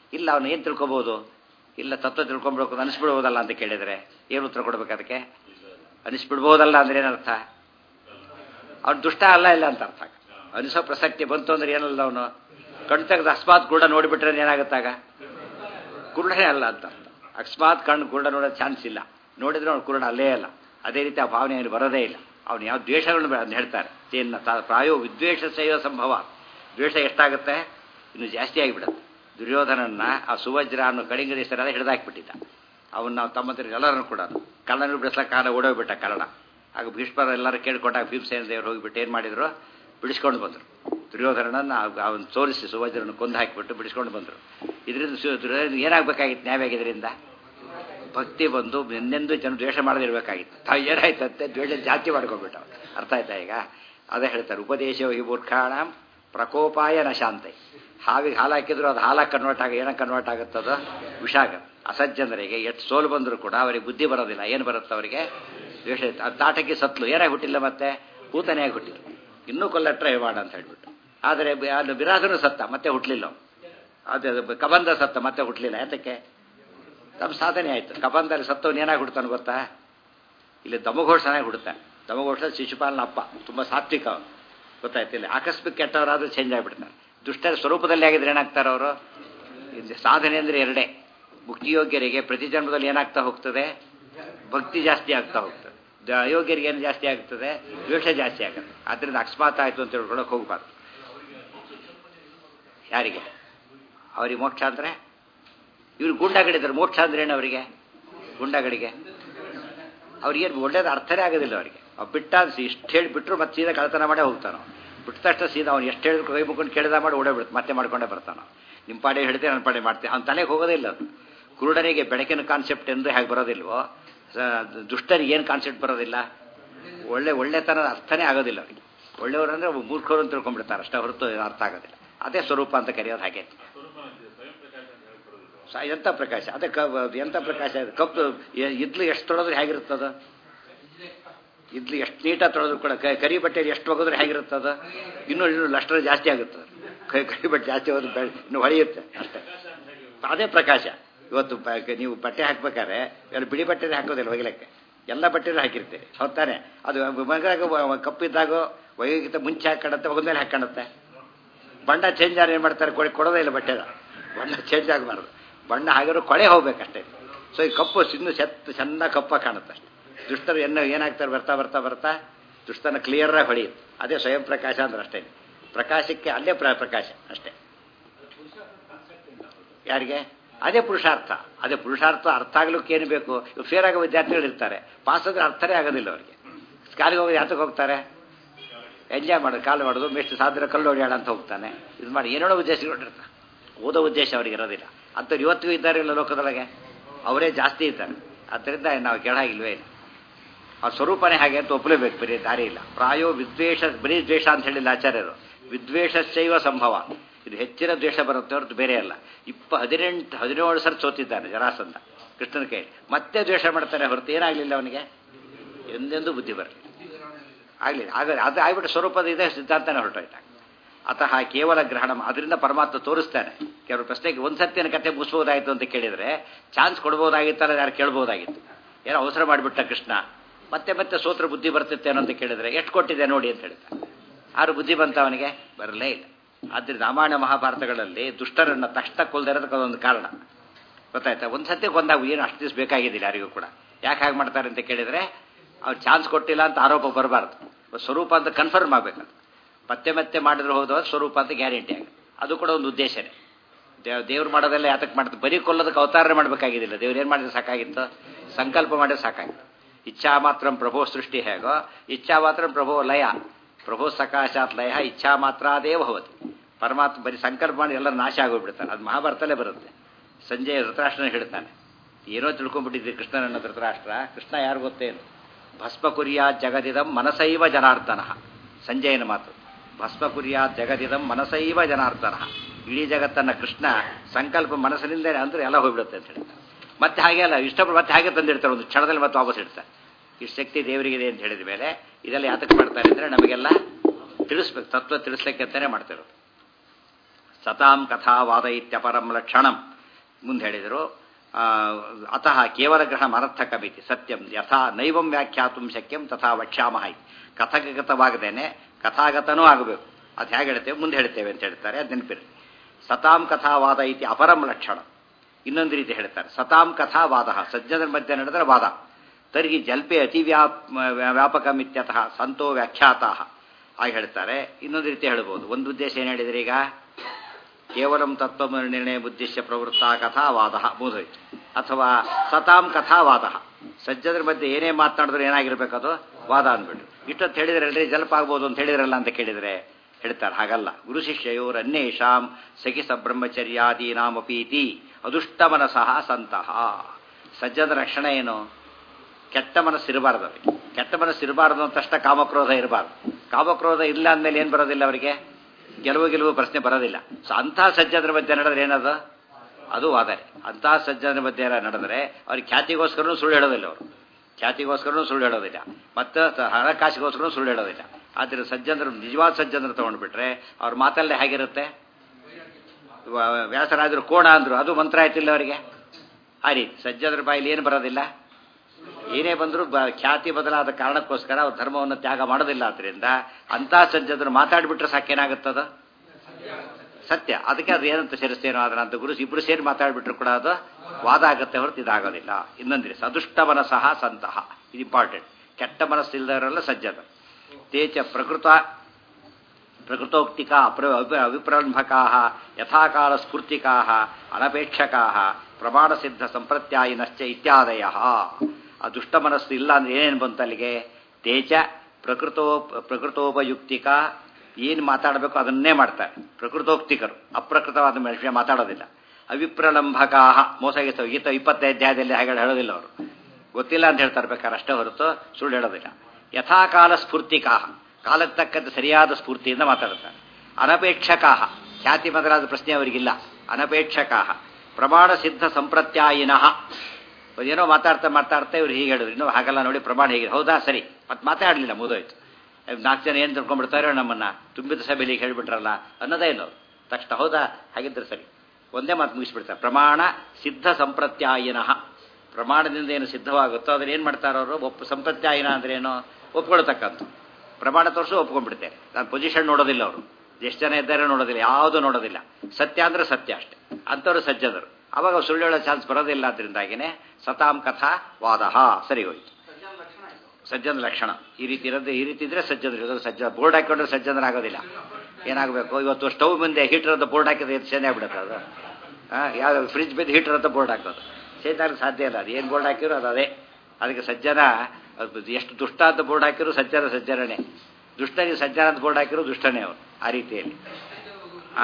ಇಲ್ಲ ಅವನು ಏನು ತಿಳ್ಕೊಬೋದು ಇಲ್ಲ ತತ್ವ ತಿಳ್ಕೊಂಬಿಡ್ಬೇಕು ಅಂತ ಅನಿಸ್ಬಿಡ್ಬೋದಲ್ಲ ಅಂತ ಕೇಳಿದರೆ ಏನು ಉತ್ತರ ಕೊಡ್ಬೇಕು ಅದಕ್ಕೆ ಅನಿಸ್ಬಿಡ್ಬೋದಲ್ಲ ಅಂದ್ರೆ ಏನರ್ಥ ಅವ್ನು ದುಷ್ಟ ಅಲ್ಲ ಇಲ್ಲ ಅಂತ ಅರ್ಥ ಅನಿಸೋ ಪ್ರಸಕ್ತಿ ಬಂತು ಅಂದ್ರೆ ಏನಲ್ಲ ಅವನು ಕಣ್ ತೆಗೆದು ಅಸ್ಮಾತ್ ಕೂಡ ನೋಡಿಬಿಟ್ರೆ ಏನಾಗುತ್ತಾಗ ಕುರುಡನೇ ಅಲ್ಲ ಅಂತ ಅರ್ಥ ಅಕಸ್ಮಾತ್ ಕಣ್ಣು ಕುರುಡ ನೋಡೋ ಚಾನ್ಸ್ ಇಲ್ಲ ನೋಡಿದ್ರೆ ಅವ್ನು ಕುರುಡ ಅಲ್ಲೇ ಅಲ್ಲ ಅದೇ ರೀತಿ ಆ ಭಾವನೆ ಏನು ಬರೋದೇ ಇಲ್ಲ ಅವನು ಯಾವ ದ್ವೇಷಗಳನ್ನು ಅದನ್ನ ಹೇಳ್ತಾರೆ ತೇನ್ನ ತಾ- ಪ್ರಾಯೋ ವಿದ್ವೇಷ ಸೇವ ಸಂಭವ ದ್ವೇಷ ಎಷ್ಟಾಗುತ್ತೆ ಇನ್ನು ಜಾಸ್ತಿ ಆಗಿಬಿಡುತ್ತೆ ದುರ್ಯೋಧನನ್ನ ಆ ಸುವಜ್ರ ಅನ್ನೋ ಕಳಿಂಗ ದೇಶರೆಲ್ಲ ಹಿಡಿದಾಕ್ಬಿಟ್ಟಿದ್ದ ಅವನ್ನ ನಾವು ತಮ್ಮ ಹತ್ರ ಎಲ್ಲರನ್ನು ಕೂಡ ಕಳ್ಳನ ಬಿಡಿಸ್ಲಕ್ಕೆ ಕಾರಣ ಓಡೋಗ್ಬಿಟ್ಟ ಕನ್ನಡ ಆಗ ಭೀಷ್ಮರ ಎಲ್ಲರೂ ಕೇಳ್ಕೊಂಡಾಗ ಭೀಮಸೇನ ದೇವರು ಹೋಗಿಬಿಟ್ಟು ಏನು ಮಾಡಿದ್ರು ಬಿಡಿಸ್ಕೊಂಡು ಬಂದರು ದುರ್ಯೋಧನನನ್ನು ಅವನು ತೋರಿಸಿ ಸುವಜ್ರನ ಕೊಂದು ಹಾಕಿಬಿಟ್ಟು ಬಿಡಿಸ್ಕೊಂಡು ಬಂದರು ಇದರಿಂದ ಸು- ದುರ್ಯೋಧನ ಏನಾಗಬೇಕಾಗಿತ್ತು ನ್ಯಾಯ ಇದರಿಂದ ಭಕ್ತಿ ಬಂದು ಎಂದೆಂದೂ ಜನ ದ್ವೇಷ ಮಾಡದಿರ್ಬೇಕಾಗಿತ್ತು ತಾವು ಏನಾಯ್ತಂತೆ ದ್ವೇಷ ಜಾಸ್ತಿ ಮಾಡ್ಕೊಂಡ್ಬಿಟ್ಟ ಅವ್ನು. ಅರ್ಥ ಆಯ್ತಾ ಈಗ ಅದೇ ಹೇಳ್ತಾರೆ ಉಪದೇಶ ಈ ಮೂರ್ಖಾಣ ಪ್ರಕೋಪಾಯ ನ ಶಾಂತಿ ಹಾವಿಗೆ ಹಾಲು ಹಾಕಿದ್ರು ಅದು ಹಾಲಾಗಿ ಕನ್ವರ್ಟ್ ಆಗ ಏನಕ್ಕೆ ಕನ್ವರ್ಟ್ ಆಗುತ್ತದೋ ವಿಷಾಗ ಅಸಜ್ಜನರಿಗೆ ಎಷ್ಟು ಸೋಲು ಬಂದರೂ ಕೂಡ ಅವರಿಗೆ ಬುದ್ಧಿ ಬರೋದಿಲ್ಲ ಏನು ಬರುತ್ತೆ ಅವರಿಗೆ ದ್ವೇಷ ಆ ತಾಟಕ್ಕೆ ಸತ್ಲು ಏನಾಗಿ ಹುಟ್ಟಿಲ್ಲ ಮತ್ತೆ ಕೂತನೆಯಾಗಿ ಹುಟ್ಟಿಲ್ಲ ಇನ್ನೂ ಕೊಲ್ಲ ಟ್ರೈ ಮಾಡ ಅಂತ ಹೇಳ್ಬಿಟ್ಟು ಆದರೆ ಬ- ಅದು ಬಿರಾದನು ಸತ್ತ ಮತ್ತೆ ಹುಟ್ಟಲಿಲ್ಲ ಅದು ಅದು ಕಬಂಧ ಸತ್ತ ಮತ್ತೆ ಹುಟ್ಟಲಿಲ್ಲ ಯಾತಕ್ಕೆ ತಮ್ಮ ಸಾಧನೆ ಆಯಿತು ಕಬಂದಲ್ಲಿ ಸತ್ತವನು ಏನಾಗಿ ಹುಡ್ತಾನೆ ಗೊತ್ತಾ ಇಲ್ಲಿ ದಮಘೋಷನಾಗಿ ಹುಡುತ್ತಾನೆ ದಮಘೋಷ ಶಿಶುಪಾಲನ ಅಪ್ಪ ತುಂಬ ಸಾತ್ವಿಕ ಅವನು ಗೊತ್ತಾಯ್ತಿಲ್ಲ ಆಕಸ್ಮಿಕ ಕೆಟ್ಟವರಾದ್ರೂ ಚೇಂಜ್ ಆಗಿಬಿಡ್ತಾರೆ ದುಷ್ಟರ ಸ್ವರೂಪದಲ್ಲಿ ಆಗಿದ್ರೆ ಏನಾಗ್ತಾರೆ ಅವರು ಇದು ಸಾಧನೆ ಅಂದರೆ ಎರಡೇ ಮುಕ್ತಿಯೋಗ್ಯರಿಗೆ ಪ್ರತಿ ಜನ್ಮದಲ್ಲಿ ಏನಾಗ್ತಾ ಹೋಗ್ತದೆ ಭಕ್ತಿ ಜಾಸ್ತಿ ಆಗ್ತಾ ಹೋಗ್ತದೆ ದ- ಅಯೋಗ್ಯರಿಗೆ ಏನು ಜಾಸ್ತಿ ಆಗ್ತದೆ ದ್ವೇಷ ಜಾಸ್ತಿ ಆಗುತ್ತೆ ಆದ್ದರಿಂದ ಅಕಸ್ಮಾತ್ ಆಯಿತು ಅಂತ ತಿಳ್ಕೊಳಕ್ಕೆ ಹೋಗ್ಬಾರ್ದು ಯಾರಿಗೆ ಅವರಿಗೆ ಮೋಕ್ಷ ಅಂದರೆ ಇವ್ರು ಗುಂಡಾಗಡಿದ್ದಾರೆ ಮೋಕ್ಷ ಅಂದ್ರೆ ಏನು ಅವರಿಗೆ ಗುಂಡಾಗಡಿಗೆ ಅವ್ರಿಗೇನು ಒಳ್ಳೇದು ಅರ್ಥನೇ ಆಗೋದಿಲ್ಲ ಅವರಿಗೆ ಅವ್ರು ಬಿಟ್ಟ ಇಷ್ಟು ಹೇಳಿ ಬಿಟ್ಟರು ಮತ್ತೆ ಸೀದಾ ಕಳತನ ಮಾಡೇ ಹೋಗ್ತಾನೋ ಬಿಟ್ಟ ತಕ್ಷಣ ಸೀದಾ ಅವ್ನು ಎಷ್ಟು ಹೇಳಿದ್ರು ಕೈ ಮುಕ್ಕೊಂಡು ಕೇಳಿದ ಮಾಡಿ ಓಡೋಗ್ಬಿಡುತ್ತೆ ಮತ್ತೆ ಮಾಡ್ಕೊಂಡೇ ಬರ್ತಾನೋ ನಿಮ್ಮ ಪಾಡೆ ಹಿಡಿದೆ ನನ್ನ ಪಾಡೆ ಮಾಡ್ತೀನಿ ಅವ್ನ ತಲೆಗೆ ಹೋಗೋದೇ ಇಲ್ಲ ಅದು ಕುರುಡನಿಗೆ ಬೆಳಕಿನ ಕಾನ್ಸೆಪ್ಟ್ ಎಂದು ಹೇಗೆ ಬರೋದಿಲ್ವೋ ಸ- ದುಷ್ಟರಿಗೆ ಏನು ಕಾನ್ಸೆಪ್ಟ್ ಬರೋದಿಲ್ಲ ಒಳ್ಳೆ ಒಳ್ಳೆತನದ ಅರ್ಥನೇ ಆಗೋದಿಲ್ಲ ಅವರಿಗೆ ಒಳ್ಳೆಯವರು ಅಂದರೆ ಮೂರ್ಖರು ಅಂತ ತಿಳ್ಕೊಂಡ್ಬಿಡ್ತಾರೆ ಅಷ್ಟೇ ಹೊರತು ಅರ್ಥ ಆಗೋದಿಲ್ಲ ಅದೇ ಸ್ವರೂಪ ಅಂತ ಕರೆಯೋದು ಹಾಗೆ ಸ- ಎಂಥ ಪ್ರಕಾಶ ಅದೇ ಕ ಎಂಥ ಪ್ರಕಾಶ ಅದು ಕಪ್ಪು ಎ- ಇದ್ಲು ಎಷ್ಟು ತೊಳೆದ್ರೆ ಹೇಗಿರುತ್ತದ ಇದ್ಲು ಎಷ್ಟು ನೀಟಾಗಿ ತೊಳೆದ್ರು ಕೂಡ ಕ- ಕರಿ ಬಟ್ಟೆಯಲ್ಲಿ ಎಷ್ಟು ಒಗೆದ್ರೆ ಹೇಗಿರುತ್ತದ ಇನ್ನೂ ಇನ್ನೂ ಲಷ್ಟರ ಜಾಸ್ತಿ ಆಗುತ್ತದೆ ಕೈ ಕರಿ ಬಟ್ಟೆ ಜಾಸ್ತಿ ಹೋದ್ರೆ ಬೆಳ್ ಇನ್ನು ಹೊಳೆಯುತ್ತೆ ಅಷ್ಟೇ ಅದೇ ಪ್ರಕಾಶ ಇವತ್ತು ಬ- ನೀವು ಬಟ್ಟೆ ಹಾಕ್ಬೇಕಾದ್ರೆ ಎಲ್ಲ ಬಿಳಿ ಬಟ್ಟೆ ಹಾಕೋದಿಲ್ಲ ಒಗಿಲಕ್ಕೆ ಎಲ್ಲ ಬಟ್ಟೆನೂ ಹಾಕಿರ್ತೀರಿ ಹೊತ್ತಾನೆ ಅದು ಮಗರಾಗ ಕಪ್ಪಿದ್ದಾಗ ಒಯ್ಯಕ್ಕಿಂತ ಮುಂಚೆ ಹಾಕೊಂಡತ್ತೆ ಒಗದ್ಮೇಲೆ ಹಾಕೊಂಡತ್ತೆ ಬಣ್ಣ ಚೇಂಜ್ ಆದ್ರೆ ಏನು ಮಾಡ್ತಾರೆ ಕೊಡಿ ಕೊಡೋದೇ ಇಲ್ಲ ಬಟ್ಟೆದ ಬಣ್ಣ ಚೇಂಜ್ ಆಗಬಾರ್ದು ಬಣ್ಣ ಹಾಗಿರೋ ಕೊಳೆ ಹೋಗ್ಬೇಕಷ್ಟೇ ಸೊ ಈ ಕಪ್ಪು ಇನ್ನು ಸೆತ್ ಚೆನ್ನಾಗಿ ಕಪ್ಪ ಕಾಣುತ್ತೆ ಅಷ್ಟೇ ದುಷ್ಟರು ಎನ್ನ ಏನಾಗ್ತಾರೆ ಬರ್ತಾ ಬರ್ತಾ ಬರ್ತಾ ದುಷ್ಟನ ಕ್ಲಿಯರಾಗಿ ಹೊಳೆಯುತ್ತೆ ಅದೇ ಸ್ವಯಂ ಪ್ರಕಾಶ ಅಂದ್ರೆ ಅಷ್ಟೇ ಪ್ರಕಾಶಕ್ಕೆ ಅಲ್ಲೇ ಪ್ರ ಪ್ರಕಾಶ ಅಷ್ಟೇ ಯಾರಿಗೆ ಅದೇ ಪುರುಷಾರ್ಥ ಅದೇ ಪುರುಷಾರ್ಥ ಅರ್ಥ ಆಗ್ಲಿಕ್ಕೆ ಏನು ಬೇಕು ಫೇರ್ ಆಗೋ ವಿದ್ಯಾರ್ಥಿಗಳು ಇರ್ತಾರೆ ಪಾಸ್ ಆದ್ರೆ ಅರ್ಥನೇ ಆಗೋದಿಲ್ಲ ಅವರಿಗೆ ಕಾಲಿಗೆ ಹೋಗಿ ಯಾತಕ್ಕೆ ಹೋಗ್ತಾರೆ ಎಂಜಾಯ್ ಮಾಡೋದು ಕಾಲು ಮಾಡೋದು ಮೆಷ್ಟು ಸಾಧ್ರ ಕಲ್ಲು ಹೊಡೆಯೋಣ ಅಂತ ಹೋಗ್ತಾನೆ ಇದು ಮಾಡಿ ಏನೇನೋ ಉದ್ದೇಶಗಳಿರ್ತಾರೆ ಓದೋ ಉದ್ದೇಶ ಅವರಿಗೆ ಇರೋದಿಲ್ಲ ಅಂಥವ್ರು ಇವತ್ತಿಗೂ ಇದ್ದಾರೆ ಇಲ್ಲ ಲೋಕದೊಳಗೆ ಅವರೇ ಜಾಸ್ತಿ ಇದ್ದಾರೆ ಆದ್ದರಿಂದ ನಾವು ಕೆಳಗಿಲ್ವೇ ಇಲ್ಲ ಅವ್ರ ಸ್ವರೂಪನೇ ಹಾಗೆ ಅಂತ ಒಪ್ಪಲೇಬೇಕು ಬರೀ ದಾರಿ ಇಲ್ಲ ಪ್ರಾಯೋ ವಿದ್ವೇಷ ಬರೀ ದ್ವೇಷ ಅಂತ ಹೇಳಿಲ್ಲ ಆಚಾರ್ಯರು ವಿದ್ವೇಷಶ್ಚೈವ ಸಂಭವ ಇದು ಹೆಚ್ಚಿನ ದ್ವೇಷ ಬರುತ್ತೆ ಹೊರತು ಬೇರೆ ಅಲ್ಲ ಇಪ್ಪ ಹದಿನೆಂಟು ಹದಿನೇಳು ಸರ್ ಸೋತಿದ್ದಾನೆ ಜರಾಸಂಧ ಕೃಷ್ಣನ ಕೈ ಮತ್ತೆ ದ್ವೇಷ ಮಾಡ್ತಾನೆ ಹೊರತು ಏನಾಗಲಿಲ್ಲ ಅವನಿಗೆ ಎಂದೆಂದೂ ಬುದ್ಧಿ ಬರಲಿ ಆಗಲಿಲ್ಲ ಆಗ ಅದು ಆಗ್ಬಿಟ್ಟು ಸ್ವರೂಪದ ಇದೆ ಸಿದ್ಧಾಂತನೇ ಹೊರಟೋಯ್ತಾಗ ಅತಃ ಕೇವಲ ಗ್ರಹಣ ಅದರಿಂದ ಪರಮಾತ್ಮ ತೋರಿಸ್ತಾನೆ ಕೆಲವು ಪ್ರಶ್ನೆಗೆ ಒಂದು ಸತ್ಯನ ಕತೆ ಮುಗಿಸ್ಬೋದಾಯಿತು ಅಂತ ಕೇಳಿದರೆ ಚಾನ್ಸ್ ಕೊಡ್ಬೋದಾಗಿತ್ತಲ್ಲ ಯಾರು ಕೇಳ್ಬೋದಾಗಿತ್ತು ಏನೋ ಅವಸರ ಮಾಡಿಬಿಟ್ಟ ಕೃಷ್ಣ ಮತ್ತೆ ಮತ್ತೆ ಸೋತ್ರ ಬುದ್ಧಿ ಬರ್ತಿತ್ತೇನೋ ಅಂತ ಕೇಳಿದರೆ ಎಷ್ಟು ಕೊಟ್ಟಿದೆ ನೋಡಿ ಅಂತ ಹೇಳ್ತಾನೆ ಆರು ಬುದ್ಧಿ ಬಂತ ಅವನಿಗೆ ಬರಲೇ ಇಲ್ಲ ಆದ್ದರಿಂದ ರಾಮಾಯಣ ಮಹಾಭಾರತಗಳಲ್ಲಿ ದುಷ್ಟರನ್ನ ತಕ್ಷಣ ಕೊಲ್ದಿರೋದಕ್ಕೆ ಅದೊಂದು ಕಾರಣ ಗೊತ್ತಾಯ್ತಾ ಒಂದು ಸತ್ಯ ಕೊಂದಾಗ ಏನು ಅಷ್ಟು ದಿವಸ ಬೇಕಾಗಿದ್ದಿಲ್ಲ ಯಾರಿಗೂ ಕೂಡ ಯಾಕೆ ಹಾಗೆ ಮಾಡ್ತಾರೆ ಅಂತ ಕೇಳಿದರೆ ಅವ್ರು ಚಾನ್ಸ್ ಕೊಟ್ಟಿಲ್ಲ ಅಂತ ಆರೋಪ ಬರಬಾರ್ದು ಸ್ವರೂಪ ಅಂತ ಕನ್ಫರ್ಮ್ ಆಗಬೇಕು ಮತ್ತೆ ಮತ್ತೆ ಮಾಡಿದ್ರೆ ಹೋದ ಸ್ವರೂಪ ಅಂತ ಗ್ಯಾರಂಟಿ ಆಗುತ್ತೆ ಅದು ಕೂಡ ಒಂದು ಉದ್ದೇಶನೇ ದೇವ್ ದೇವ್ರು ಮಾಡೋದೆಲ್ಲ ಯಾತಕ್ಕೆ ಮಾಡ್ತಾರೆ ಬರೀ ಕೊಲ್ಲೋದಕ್ಕೆ ಅವತಾರ ಮಾಡಬೇಕಾಗಿದ್ದಿಲ್ಲ ದೇವ್ರು ಏನು ಮಾಡಿದ್ರೆ ಸಾಕಾಗಿತ್ತು ಸಂಕಲ್ಪ ಮಾಡಿದ್ರೆ ಸಾಕಾಗಿತ್ತು ಇಚ್ಛಾ ಮಾತ್ರ ಪ್ರಭೋ ಸೃಷ್ಟಿ ಹೇಗೋ ಇಚ್ಛಾ ಮಾತ್ರ ಪ್ರಭೋ ಲಯ ಪ್ರಭೋ ಸಕಾಶಾತ್ ಲಯ ಇಚ್ಛಾ ಮಾತ್ರ ಅದೇ ಭವತಿ ಪರಮಾತ್ಮ ಬರೀ ಸಂಕಲ್ಪ ಮಾಡಿ ಎಲ್ಲ ನಾಶ ಆಗೋಗ್ಬಿಡ್ತಾರೆ ಅದು ಮಹಾಭಾರತಲ್ಲೇ ಬರುತ್ತೆ ಸಂಜಯ್ ಧೃತರಾಷ್ಟ್ರನ ಹೇಳ್ತಾನೆ ಏನೋ ತಿಳ್ಕೊಂಡ್ಬಿಟ್ಟಿದ್ದೆ ಕೃಷ್ಣನನ್ನ ಧೃತರಾಷ್ಟ್ರ ಕೃಷ್ಣ ಯಾರು ಗೊತ್ತೇನು ಭಸ್ಮ ಕುರಿಯಾ ಜಗದಿದಂ ಮನಸೈವ ಜನಾರ್ದನ ಸಂಜಯನ ಮಾತು ಭಸ್ಮ ಕುರಿಯಾ ಜಗದಿದಂ ಮನಸೈವ ಜನಾರ್ದನ ಇಡೀ ಜಗತ್ತನ್ನ ಕೃಷ್ಣ ಸಂಕಲ್ಪ ಮನಸ್ಸಿನಿಂದ ಅಂದ್ರೆ ಎಲ್ಲ ಹೋಗ್ಬಿಡುತ್ತೆ ಅಂತ ಹೇಳ್ತಾರೆ ಮತ್ತೆ ಹಾಗೆ ಅಲ್ಲ ಇಷ್ಟಪಟ್ಟು ಮತ್ತೆ ಹಾಗೆ ತಂದಿರ್ತಾರೆ ಒಂದು ಕ್ಷಣದಲ್ಲಿ ಮತ್ತೆ ವಾಪಸ್ ಇಡ್ತಾರೆ ಇಷ್ಟು ಶಕ್ತಿ ದೇವರಿಗಿದೆ ಅಂತ ಹೇಳಿದ ಮೇಲೆ ಇದೆಲ್ಲ ಯಾತಕ್ಕೆ ಮಾಡ್ತಾರೆ ಅಂದರೆ ನಮಗೆಲ್ಲ ತಿಳಿಸ್ಬೇಕು ತತ್ವ ತಿಳಿಸ್ಲಿಕ್ಕೆ ಅಂತಾನೆ ಮಾಡ್ತಿರೋದು ಸತಾಂ ಕಥಾವಾದ ಇತ್ಯಪರಂ ಲಕ್ಷಣಂ ಮುಂದೆ ಹೇಳಿದರು ಆ, ಅತಃ ಕೇವಲ ಗ್ರಹಣ ಅನರ್ಥಕಮಿತಿ ಸತ್ಯಂ ಯಥಾ ನೈವಂ ವ್ಯಾಖ್ಯಾತು ಶಕ್ಯಂ ತಥಾ ವಕ್ಷ್ಯಾಮಹ ಇತಿ. ಕಥಾಗತವಾಗದೇನೆ ಕಥಾಗತನೂ ಆಗಬೇಕು ಅದು ಹೇಗೆ ಹೇಳ್ತೇವೆ ಮುಂದೆ ಹೇಳ್ತೇವೆ ಅಂತ ಹೇಳ್ತಾರೆ ಅದು ನೆನಪಿರಲಿ ಸತಾಂ ಕಥಾವಾದ ಇತಿ ಅಪರಂ ಲಕ್ಷಣ ಇನ್ನೊಂದು ರೀತಿ ಹೇಳ್ತಾರೆ ಸತಾಂ ಕಥಾವಾದ ಸಜ್ಜನರ ಮಧ್ಯೆ ನಡೆದರೆ ವಾದ ತರ್ಹಿ ಜಲ್ಪೆ ಅತಿ ವ್ಯಾಪ್ ವ್ಯಾಪಕಮಿತ್ಯತಃ ಸಂತೋ ವ್ಯಾಖ್ಯಾತಾ ಹಾಗೆ ಹೇಳ್ತಾರೆ ಇನ್ನೊಂದು ರೀತಿ ಹೇಳ್ಬೋದು ಒಂದು ಉದ್ದೇಶ ಏನು ಹೇಳಿದ್ರೆ ಈಗ ಕೇವಲ ತತ್ವ ನಿರ್ಣಯ ಉದ್ದೇಶ ಪ್ರವೃತ್ತ ಕಥಾವಾದ ಬೋಧೋಯ್ತು ಅಥವಾ ಸತಾಂ ಕಥಾವಾದ ಸಜ್ಜದ್ರ ಮಧ್ಯೆ ಏನೇ ಮಾತನಾಡಿದ್ರು ಏನಾಗಿರ್ಬೇಕು ಅದು ವಾದ ಅಂದ್ಬಿಟ್ಟು ಇಷ್ಟೊತ್ತು ಹೇಳಿದ್ರಲ್ರಿ ಜಲ್ಪ ಆಗ್ಬೋದು ಅಂತ ಹೇಳಿದ್ರಲ್ಲ ಅಂತ ಕೇಳಿದರೆ ಹೇಳ್ತಾರೆ ಹಾಗಲ್ಲ ಗುರು ಶಿಷ್ಯಯೋರ್ ಅನ್ಯೇಷಾಂ ಸಖಿಸ ಬ್ರಹ್ಮಚರ್ಯಾದೀನಾಮಪೀತಿ ಅದುಷ್ಟ ಮನಸಃ ಸಂತಹ ಸಜ್ಜದ ರಕ್ಷಣೆ ಏನು ಕೆಟ್ಟ ಮನಸ್ಸು ಇರಬಾರ್ದು ಅವರಿಗೆ ಕೆಟ್ಟ ಮನಸ್ಸು ಇರಬಾರ್ದು ಅಂತ ತಕ್ಷಣ ಕಾಮಕ್ರೋಧ ಇರಬಾರ್ದು ಕಾಮಕ್ರೋಧ ಇಲ್ಲ ಅಂದಮೇಲೆ ಏನು ಬರೋದಿಲ್ಲ ಅವರಿಗೆ ಗೆಲುವು ಗೆಲುವು ಪ್ರಶ್ನೆ ಬರೋದಿಲ್ಲ ಸೊ ಅಂತಹ ಸಜ್ಜದ್ರ ಮಧ್ಯೆ ನಡೆದ್ರೆ ಏನದು ಅದು ವಾದರೆ ಅಂತಹ ಸಜ್ಜನ ಮಧ್ಯೆ ನಡೆದ್ರೆ ಅವ್ರಿಗೆ ಖ್ಯಾತಿಗೋಸ್ಕರನೂ ಸುಳ್ಳು ಹೇಳೋದಿಲ್ಲ ಅವರು ಖ್ಯಾತಿಗೋಸ್ಕರನೂ ಸುಳ್ಳು ಹೇಳೋದಿಲ್ಲ ಮತ್ತು ಹಣಕಾಸಿಗೋಸ್ಕರನೂ ಸುಳ್ಳು ಹೇಳೋದಿಲ್ಲ ಆದರೆ ಸಜ್ಜನರು ನಿಜವಾದ ಸಜ್ಜನರು ತೊಗೊಂಡ್ಬಿಟ್ರೆ ಅವ್ರ ಮಾತಲ್ಲೇ ಹೇಗಿರುತ್ತೆ ವ- ವ್ಯಾಸರಾಜರು ಕೋಣ ಅಂದರು ಅದು ಮಂತ್ರ ಆಯ್ತಿಲ್ಲ ಅವರಿಗೆ ಆ ರೀತಿ ಸಜ್ಜನರ ಬಾಯಲ್ಲಿ ಏನು ಬರೋದಿಲ್ಲ ಏನೇ ಬಂದರೂ ಬ ಖ್ಯಾತಿ ಬದಲಾದ ಕಾರಣಕ್ಕೋಸ್ಕರ ಅವ್ರ ಧರ್ಮವನ್ನು ತ್ಯಾಗ ಮಾಡೋದಿಲ್ಲ ಆದ್ದರಿಂದ ಅಂತಹ ಸಜ್ಜನರು ಮಾತಾಡಿಬಿಟ್ರೆ ಸಾಕೇನಾಗುತ್ತದ ಸತ್ಯ ಅದಕ್ಕೆ ಅದು ಏನಂತ ಸೇರಿಸ್ತೇನೋ ಅದನ್ನ ಅಂತ ಗುರು ಇಬ್ರು ಸೇರಿ ಮಾತಾಡ್ಬಿಟ್ರು ಕೂಡ ಅದು ವಾದ ಆಗುತ್ತೆ ಹೊರತು ಇದಾಗೋದಿಲ್ಲ ಇನ್ನೊಂದಿರಿ ಸದುಷ್ಟ ಮನಸ್ಸಹ ಸಂತಹ ಇದು ಇಂಪಾರ್ಟೆಂಟ್ ಕೆಟ್ಟ ಮನಸ್ಸಿಲ್ಲದವರೆಲ್ಲ ಸಜ್ಜನ ತೇಚ ಪ್ರಕೃತ ಪ್ರಕೃತೋಕ್ತಿಕಾ ಅಪ್ರ ಅಭಿ- ಅವಿಪ್ರಂಭಕಾ ಯಥಾಕಾಲ ಸ್ಫೂರ್ತಿಕಾ ಅನಪೇಕ್ಷಕಾ ಪ್ರಮಾಣಸಿದ್ಧ ಸಂಪ್ರತ್ಯಾಯಿನಶ್ಚ ಇತ್ಯಾದಯ ಆ ದುಷ್ಟ ಮನಸ್ಸು ಇಲ್ಲ ಅಂದ್ರೆ ಏನೇನು ಬಂತು ಅಲ್ಲಿಗೆ ತೇಜ ಪ್ರಕೃತೋ ಪ್ರಕೃತೋಪಯುಕ್ತಿಕ ಏನು ಮಾತಾಡಬೇಕು ಅದನ್ನೇ ಮಾಡ್ತಾರೆ ಪ್ರಕೃತೋಕ್ತಿಕರು ಅಪ್ರಕೃತವಾದ ವಿಷಯ ಮಾತಾಡೋದಿಲ್ಲ ಅವಿಪ್ರಲಂಬಕಾ ಮೋಸ ಗೀತ ಗೀತ ಇಪ್ಪತ್ತೈದು ಅಧ್ಯಾಯದಲ್ಲಿ ಹಾಗೆ ಹೇಳೋದಿಲ್ಲ ಅವರು ಗೊತ್ತಿಲ್ಲ ಅಂತ ಹೇಳ್ತಾರೆ ಬೇಕಾದ್ರೆ ಅಷ್ಟೇ ಹೊರತು ಸುಳ್ಳು ಹೇಳೋದಿಲ್ಲ ಯಥಾಕಾಲ ಸ್ಫೂರ್ತಿಕಾ ಕಾಲಕ್ಕೆ ತಕ್ಕಂತೆ ಸರಿಯಾದ ಸ್ಫೂರ್ತಿಯಿಂದ ಮಾತಾಡ್ತಾರೆ ಅನಪೇಕ್ಷಕಾ ಖ್ಯಾತಿ ಮೊದಲಾದ ಪ್ರಶ್ನೆ ಅವರಿಗಿಲ್ಲ ಅನಪೇಕ್ಷಕಾ ಪ್ರಮಾಣ ಸಿದ್ಧ ಸಂಪ್ರತ್ಯಾಯಿನಃ ಏನೋ ಮಾತಾಡ್ತಾ ಮಾತಾಡ್ತಾ ಇವ್ರು ಹೀಗೆ ಹೇಳಿದ್ರು ಇನ್ನೂ ಹಾಗಲ್ಲ ನೋಡಿ ಪ್ರಮಾಣ ಹೇಗಿದೆ ಹೌದಾ ಸರಿ ಮತ್ತೆ ಮಾತಾಡಲಿಲ್ಲ ಮುಗಿದೋಯ್ತು ನಾಲ್ಕು ಜನ ಏನು ತಿಳ್ಕೊಂಡ್ಬಿಡ್ತಾರೋ ನಮ್ಮನ್ನ ತುಂಬಿದ ಸಭೆಯಲ್ಲಿ ಹೀಗೆ ಹೇಳ್ಬಿಟ್ರಲ್ಲ ಅನ್ನೋದೇ ಇಲ್ಲ ಅವ್ರು. ತಕ್ಷಣ ಹೌದಾ ಹಾಗಿದ್ರೆ ಸರಿ ಒಂದೇ ಮಾತು ಮುಗಿಸ್ಬಿಡ್ತಾರೆ ಪ್ರಮಾಣ ಸಿದ್ಧ ಸಂಪ್ರತ್ಯಾಯಿನಃ ಪ್ರಮಾಣದಿಂದ ಏನು ಸಿದ್ಧವಾಗುತ್ತೋ ಅದನ್ನ ಏನು ಮಾಡ್ತಾರೋ ಅವರು ಒಪ್ಪು ಸಂಪ್ರತ್ಯಾಯನ ಅಂದ್ರೆ ಏನು ಒಪ್ಕೊಳ್ತಕ್ಕಂಥ ಪ್ರಮಾಣ ತೋರಿಸು ಒಪ್ಕೊಂಡ್ಬಿಡ್ತಾರೆ ನಾನು ಪೊಸಿಷನ್ ನೋಡೋದಿಲ್ಲ ಅವರು ಎಷ್ಟು ಜನ ಇದ್ದಾರೆ ನೋಡೋದಿಲ್ಲ ಯಾವುದು ನೋಡೋದಿಲ್ಲ ಸತ್ಯ ಅಂದ್ರೆ ಸತ್ಯ ಅಷ್ಟೇ ಅಂಥವ್ರು ಸಜ್ಜದರು ಅವಾಗ ಅವ್ರು ಸುಳ್ಳು ಹೇಳೋ ಚಾನ್ಸ್ ಬರೋದಿಲ್ಲ ಅದರಿಂದಾಗಿನೇ ಸತಾಂ ಕಥಾ ವಾದ ಸರಿ ಹೋಯ್ತು ಸಜ್ಜನ ಲಕ್ಷಣ ಈ ರೀತಿ ಇರೋದು ಈ ರೀತಿ ಇದ್ರೆ ಸಜ್ಜನರು ಇರೋದು ಸಜ್ಜ ಬೋರ್ಡ್ ಹಾಕೊಂಡ್ರೆ ಸಜ್ಜನರಾಗೋದಿಲ್ಲ ಏನಾಗಬೇಕು ಇವತ್ತು ಸ್ಟವ್ ಮುಂದೆ ಹೀಟರ್ ಅಂತ ಬೋರ್ಡ್ ಹಾಕಿದ್ರೆ ಎಷ್ಟು ಚೇಂಜ್ ಆಗ್ಬಿಡುತ್ತೆ ಅದು ಯಾವ ಫ್ರಿಜ್ ಬಿದ್ದು ಹೀಟರ್ ಅಂತ ಬೋರ್ಡ್ ಹಾಕೋದು ಚೇಂಜ್ ಆಗಕ್ಕೆ ಸಾಧ್ಯ ಇಲ್ಲ ಅದು ಏನು ಬೋರ್ಡ್ ಹಾಕಿರೋ ಅದು ಅದೇ ಅದಕ್ಕೆ ಸಜ್ಜನ ಅದು ಎಷ್ಟು ದುಷ್ಟ ಅಂತ ಬೋರ್ಡ್ ಹಾಕಿರೋ ಸಜ್ಜನ ಸಜ್ಜನನೇ ದುಷ್ಟನಿಗೆ ಸಜ್ಜನ ಅಂತ ಬೋರ್ಡ್ ಹಾಕಿರೋ ದುಷ್ಟನೇ ಅವರು ಆ ರೀತಿಯಲ್ಲಿ ಆ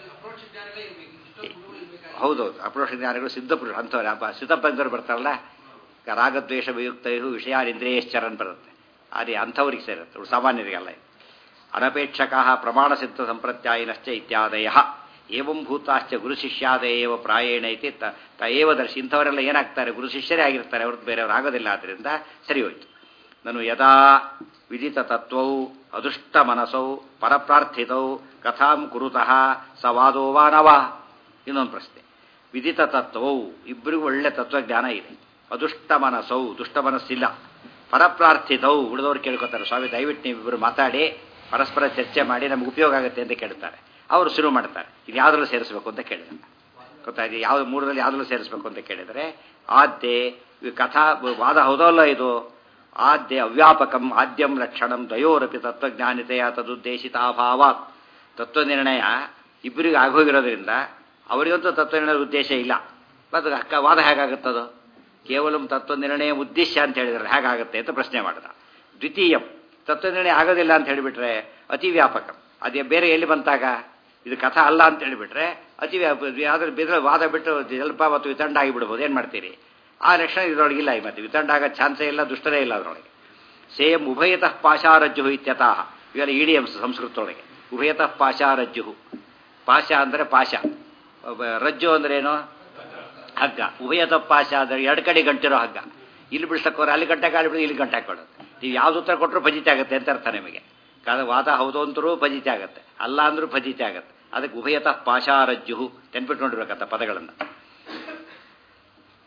ಹೌದೌದು ಅಪ್ರೋಷ ಜ್ಞಾನಿಗಳು ಸಿದ್ಧಪುರುಷ ಅಂಥವ್ರು ಅಪ್ಪ ಸಿದ್ಧಪಂಥರು ಬರ್ತಾರಲ್ಲ ರಾಗದ್ವೇಷ ವಿಯುಕ್ತೈಹು ವಿಷಯಾರಿಂದ್ರಿಯಶ್ಚರನ್ ಬರುತ್ತೆ ಅದೇ ಅಂಥವ್ರಿಗೆ ಸೇರುತ್ತೆ ಇವ್ರು ಸಾಮಾನ್ಯರಿಗಲ್ಲ ಇದು. ಅನಪೇಕ್ಷಕ ಪ್ರಮಾಣ ಸಿದ್ಧ ಸಂಪ್ರತ್ಯಾಯಿನಶ್ಚ ಇತ್ಯಾದಯ ಏವಂ ಭೂತಾಶ್ಚ ಗುರು ಶಿಷ್ಯಾದಯೇವ ಪ್ರಾಯೇಣ ಐತಿ ತ ತ ಏವ ದರ್ಶಿ ಇಂಥವರೆಲ್ಲ ಏನಾಗ್ತಾರೆ ಗುರು ಶಿಷ್ಯರೇ ಆಗಿರ್ತಾರೆ ಅವ್ರದ್ದು ಬೇರೆಯವ್ರು ಆಗೋದಿಲ್ಲ ಆದ್ದರಿಂದ ಸರಿ ಹೋಯ್ತು ನಾನು ಯದಾ ವಿದಿತ ತತ್ವೌ ಅದೃಷ್ಟ ಮನಸೌ ಪರಪ್ರಾರ್ಥಿತೌ ಕಥಾಂ ಕುರುತಃ ಸವಾದೋ ವಾ ನವಾ ಇನ್ನೊಂದು ಪ್ರಶ್ನೆ ವಿದಿತ ತತ್ವವು ಇಬ್ಬರಿಗೂ ಒಳ್ಳೆ ತತ್ವಜ್ಞಾನ ಇದೆ ಅದುಷ್ಟ ಮನಸ್ಸವು ದುಷ್ಟ ಮನಸ್ಸಿಲ್ಲ ಪರಪ್ರಾರ್ಥಿತವು ಉಳಿದವರು ಕೇಳ್ಕೊತಾರೆ ಸ್ವಾಮಿ ದಯವಿಟ್ಟು ನೀವಿಬ್ಬರು ಮಾತಾಡಿ ಪರಸ್ಪರ ಚರ್ಚೆ ಮಾಡಿ ನಮ್ಗೆ ಉಪಯೋಗ ಆಗುತ್ತೆ ಅಂತ ಕೇಳ್ತಾರೆ ಅವರು ಶುರು ಮಾಡ್ತಾರೆ ಇದು ಯಾವ್ದ್ರಲ್ಲಿ ಸೇರಿಸಬೇಕು ಅಂತ ಕೇಳಿದ್ರೆ ಗೊತ್ತಾಯ್ತು ಯಾವ್ದು ಮೂರರಲ್ಲಿ ಯಾವ್ದ್ರಲ್ಲಿ ಸೇರಿಸಬೇಕು ಅಂತ ಕೇಳಿದರೆ ಆದ್ಯೆ ಈ ಕಥಾ ವಾದ ಹೌದಲ್ಲ ಇದು ಆದ್ಯ ಅವ್ಯಾಪಕಂ ಆದ್ಯಂ ಲಕ್ಷಣಂ ದ್ವಯೋರಪಿ ತತ್ವಜ್ಞಾನಿತೆಯ ತದುದ್ದೇಶಿತಾಭಾವ ತತ್ವ ನಿರ್ಣಯ ಇಬ್ಬರಿಗೆ ಆಗೋಗಿರೋದ್ರಿಂದ ಅವರಿಗಂತೂ ತತ್ವ ನಿರ್ಣಯದ ಉದ್ದೇಶ ಇಲ್ಲ ಮತ್ತು ಅಕ್ಕ ವಾದ ಹೇಗಾಗುತ್ತದು ಕೇವಲ ತತ್ವ ನಿರ್ಣಯ ಉದ್ದೇಶ ಅಂತ ಹೇಳಿದ್ರೆ ಹೇಗಾಗುತ್ತೆ ಅಂತ ಪ್ರಶ್ನೆ ಮಾಡಿದ ದ್ವಿತೀಯಂ ತತ್ವ ನಿರ್ಣಯ ಆಗೋದಿಲ್ಲ ಅಂತ ಹೇಳಿಬಿಟ್ರೆ ಅತಿ ವ್ಯಾಪಕ ಅದೇ ಬೇರೆ ಎಲ್ಲಿ ಬಂತಾಗ ಇದು ಕಥಾ ಅಲ್ಲ ಅಂತ ಹೇಳಿಬಿಟ್ರೆ ಅತಿ ವ್ಯಾಪ ಯಾವ್ದಾದ್ರು ಬೇರೆ ವಾದ ಬಿಟ್ಟು ಜಲ್ಪ ಮತ್ತು ವಿತಂಡ ಆಗಿಬಿಡ್ಬೋದು ಏನು ಮಾಡ್ತೀರಿ ಆ ಲಕ್ಷಣ ಇದರೊಳಗಿಲ್ಲ ಈ ಮತ್ತೆ ವಿತಂಡ ಆಗೋ ಚಾನ್ಸೇ ಇಲ್ಲ ದುಷ್ಟರೇ ಇಲ್ಲ ಅದರೊಳಗೆ ಸೇಮ್ ಉಭಯತಃ ಪಾಶಾರಜ್ಜು ಇತ್ಯತಃ ಇವೆಲ್ಲ ಇಡಿ ಅಂಶ ಸಂಸ್ಕೃತದೊಳಗೆ ಉಭಯತಃ ಪಾಶಾರಜ್ಜು ಪಾಶ ಅಂದರೆ ಪಾಶ ಒಬ್ಬ- ರಜ್ಜು ಅಂದ್ರೆ ಏನು ಹಗ್ಗ ಉಭಯತಃ ಪಾಶ ಅಂದರೆ ಎರಡು ಕಡೆ ಗಂಟಿರೋ ಹಗ್ಗ ಇಲ್ಲಿ ಬಿಡ್ಸಕ್ಕೋರು ಅಲ್ಲಿ ಗಂಟೆ ಕಾಲಿ ಬಿಡಿ ಇಲ್ಲಿ ಗಂಟೆ ಹಾಕೊಳ್ಳೋದು ನೀವು ಯಾವ್ದು ಉತ್ತರ ಕೊಟ್ಟರು ಫಜಿತಿ ಆಗುತ್ತೆ ಅಂತ ಅರ್ಥ ನಿಮಗೆ ಕಾರಣ ವಾದ ಹೌದು ಅಂತರೂ ಫಜಿತಿ ಆಗುತ್ತೆ ಅಲ್ಲ ಅಂದ್ರೂ ಫಜಿತಿ ಆಗುತ್ತೆ ಅದಕ್ಕೆ ಉಭಯತಃ ಪಾಶಾರಜ್ಜು ನೆನ್ಪಿಟ್ಕೊಂಡಿರ್ಬೇಕಂತ ಪದಗಳನ್ನು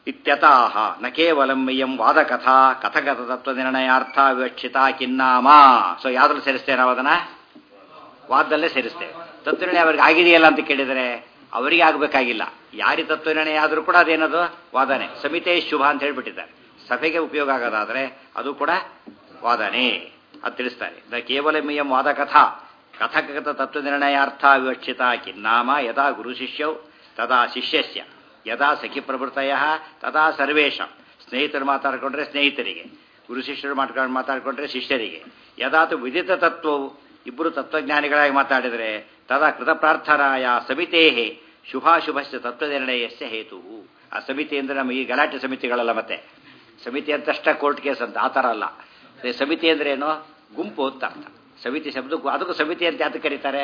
ಇತ್ಯತಾಹ ನ ಕೇವಲಂ ಇಯಂ ವಾದಕಥಾ ಕಥಗತ ತತ್ವನಿರ್ಣಯಾರ್ಥ ವಿವಕ್ಷಿತ ಕಿನ್ನಾಮ ಸೊ ಯಾವ್ದ್ರಲ್ಲಿ ಸೇರಿಸ್ತೇವೆ ನಾವು ಅದನ್ನ ವಾದದಲ್ಲೇ ಸೇರಿಸ್ತೇವೆ ತತ್ವನಿರ್ಣಯ ಅವ್ರಿಗೆ ಆಗಿದೆಯಲ್ಲ ಅಂತ ಕೇಳಿದರೆ ಅವರಿಗೆ ಆಗಬೇಕಾಗಿಲ್ಲ ಯಾರಿ ತತ್ವನಿರ್ಣಯ ಆದರೂ ಕೂಡ ಅದೇನದು ವಾದನೆ ಸಮಿತೆ ಶುಭ ಅಂತ ಹೇಳ್ಬಿಟ್ಟಿದ್ದಾರೆ ಸಭೆಗೆ ಉಪಯೋಗ ಆಗೋದಾದ್ರೆ ಅದು ಕೂಡ ವಾದನೆ ಅದು ತಿಳಿಸ್ತಾರೆ ದ ಕೇವಲ ಮಿಯಂ ವಾದಕಥಾ ಕಥಕಗತ ತತ್ವನಿರ್ಣಯಾರ್ಥ ವಿವಕ್ಷಿತ ಕಿನ್ನಾಮ ಯದಾ ಗುರು ಶಿಷ್ಯೌ ತದಾ ಶಿಷ್ಯಸ್ಯ ಯದಾ ಸಖಿ ಪ್ರವೃತ್ತಯ ತದಾ ಸರ್ವೇಷಾಂ ಸ್ನೇಹಿತರು ಮಾತಾಡಿಕೊಂಡ್ರೆ ಸ್ನೇಹಿತರಿಗೆ ಗುರು ಶಿಷ್ಯರು ಮಾಡ್ಕೊಂಡು ಮಾತಾಡಿಕೊಂಡ್ರೆ ಶಿಷ್ಯರಿಗೆ ಯದಾತು ವಿದಿತ ತತ್ವವು ಇಬ್ಬರು ತತ್ವಜ್ಞಾನಿಗಳಾಗಿ ಮಾತಾಡಿದರೆ ತದಾ ಕೃತ ಪ್ರಾರ್ಥನಾಯ ಸಮಿತೇಹೇ ಶುಭಾಶುಭಸ್ಯ ತತ್ವನಿರ್ಣಯಸ್ಯ ಹೇತು ಆ ಸಮಿತಿ ಅಂದರೆ ನಮ್ಮ ಈ ಗಲಾಟೆ ಸಮಿತಿಗಳಲ್ಲ ಮತ್ತೆ ಸಮಿತಿ ಅಂತಷ್ಟ ಕೋರ್ಟ್ ಕೇಸ್ ಅಂತ ಆ ಥರ ಅಲ್ಲ ಅದೇ ಸಮಿತಿ ಅಂದ್ರೆ ಏನು ಗುಂಪು ಅಂತ ಅರ್ಥ ಸಮಿತಿ ಶಬ್ದಕ್ಕೂ ಅದಕ್ಕೂ ಸಮಿತಿ ಅಂತ ಯಾತಕ್ಕೆ ಕರೀತಾರೆ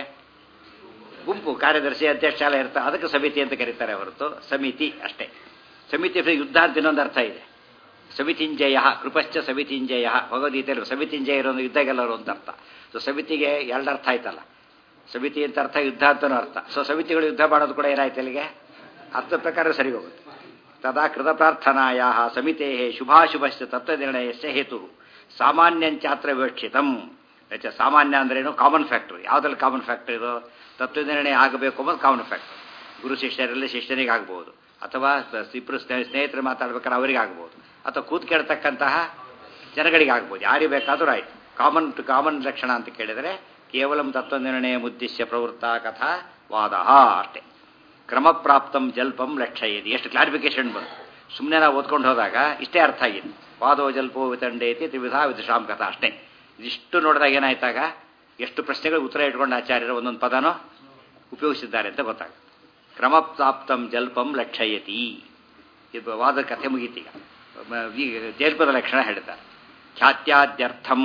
ಗುಂಪು ಕಾರ್ಯದರ್ಶಿ ಅಧ್ಯಕ್ಷ ಎಲ್ಲ ಇರ್ತಾರೆ ಅದಕ್ಕೆ ಸಮಿತಿ ಅಂತ ಕರೀತಾರೆ ಹೊರತು ಸಮಿತಿ ಅಷ್ಟೇ ಸಮಿತಿ ಯುದ್ಧ ಅಂತ ಇನ್ನೊಂದು ಅರ್ಥ ಇದೆ ಸಮಿತಿಂಜಯ ಕೃಪಶ್ಚ ಸಮಿತಿಂಜಯ ಭಗವದ್ಗೀತೆಯಲ್ಲಿ ಸಮಿತಿಂಜಯ ಇರೋ ಯುದ್ಧ ಗೆಲ್ಲರು ಅಂತ ಅರ್ಥ ಸೊ ಸಮಿತಿಗೆ ಎರಡು ಅರ್ಥ ಆಯ್ತಲ್ಲ ಸಮಿತಿ ಅಂತ ಅರ್ಥ ಯುದ್ಧ ಅಂತನೂ ಅರ್ಥ ಸೊ ಸಮಿತಿಗಳು ಯುದ್ಧ ಮಾಡೋದು ಕೂಡ ಏನಾಯ್ತು ಅಲ್ಲಿಗೆ ಅರ್ಥ ಪ್ರಕಾರ ಸರಿ ಹೋಗುತ್ತೆ ತದಾ ಕೃತ ಪ್ರಾರ್ಥನಾಯ ಸಮಿತೆ ಶುಭಾಶುಭಶ್ಚ ತತ್ವನಿರ್ಣಯಸ್ಯ ಹೇತು ಸಾಮಾನ್ಯಂಚಾತ್ರ ವಿವಕ್ಷಿತಂ ಹೆಚ್ಚ ಸಾಮಾನ್ಯ ಅಂದ್ರೇನು ಕಾಮನ್ ಫ್ಯಾಕ್ಟರ್ ಯಾವುದ್ರಲ್ಲಿ ಕಾಮನ್ ಫ್ಯಾಕ್ಟರ್ ಇದು ತತ್ವನಿರ್ಣಯ ಆಗಬೇಕು ಅನ್ನೋದು ಕಾಮನ್ ಫ್ಯಾಕ್ಟರ್ ಗುರು ಶಿಷ್ಯರಲ್ಲಿ ಶಿಷ್ಯನಿಗೆ ಆಗ್ಬೋದು ಅಥವಾ ಇಬ್ಬರು ಸ್ನೇಹಿತರು ಮಾತಾಡ್ಬೇಕಾದ್ರೆ ಅವರಿಗೆ ಆಗ್ಬೋದು ಅಥವಾ ಕೂತ್ ಕೇಳ್ತಕ್ಕಂತಹ ಜನಗಳಿಗೆ ಆಗ್ಬೋದು ಯಾರಿಗೆ ಬೇಕಾದರೂ ಆಯ್ತು ಕಾಮನ್ ಟು ಕಾಮನ್ ಲಕ್ಷಣ ಅಂತ ಕೇಳಿದರೆ ಕೇವಲ ತತ್ವನಿರ್ಣಯ ಮುದ್ದಿಶ್ಯ ಪ್ರವೃತ್ತ ಕಥಾ ವಾದ ಅಷ್ಟೇ ಕ್ರಮಪ್ರಾಪ್ತಂ ಜಲ್ಪಂ ಲಕ್ಷಯದಿ ಎಷ್ಟು ಕ್ಲಾರಿಫಿಕೇಶನ್ ಬಂತು ಸುಮ್ಮನೆ ನಾವು ಓದ್ಕೊಂಡು ಹೋದಾಗ ಇಷ್ಟೇ ಅರ್ಥ ಆಗಿದೆ ವಾದೋ ಜಲ್ಪೋ ವಿತಂಡೇತಿ ತ್ರಿವಿಧ ವಿದುಷಾಂ ಕಥಾ ಅಷ್ಟೇ ಇದಿಷ್ಟು ನೋಡಿದಾಗ ಏನಾಯ್ತಾಗ ಎಷ್ಟು ಪ್ರಶ್ನೆಗಳು ಉತ್ತರ ಇಟ್ಕೊಂಡು ಆಚಾರ್ಯರು ಒಂದೊಂದು ಪದನೋ ಉಪಯೋಗಿಸಿದ್ದಾರೆ ಅಂತ ಗೊತ್ತಾಗ ಕ್ರಮಪ್ರಾಪ್ತಂ ಜಲ್ಪಂ ಲಕ್ಷಯತಿ ಇದು ವಾದ ಕಥೆ ಮುಗೀತೀಗ ಈಗ ಜಲ್ಪದ ಲಕ್ಷಣ ಹೇಳ್ತಾರೆ ಖ್ಯಾತ್ಯಾದ್ಯರ್ಥಂ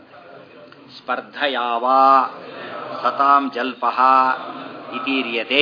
ಸ್ಪರ್ಧಯಾವ ಸತಾಂ ಜಲ್ಪ ಇತೀರ್ಯತೆ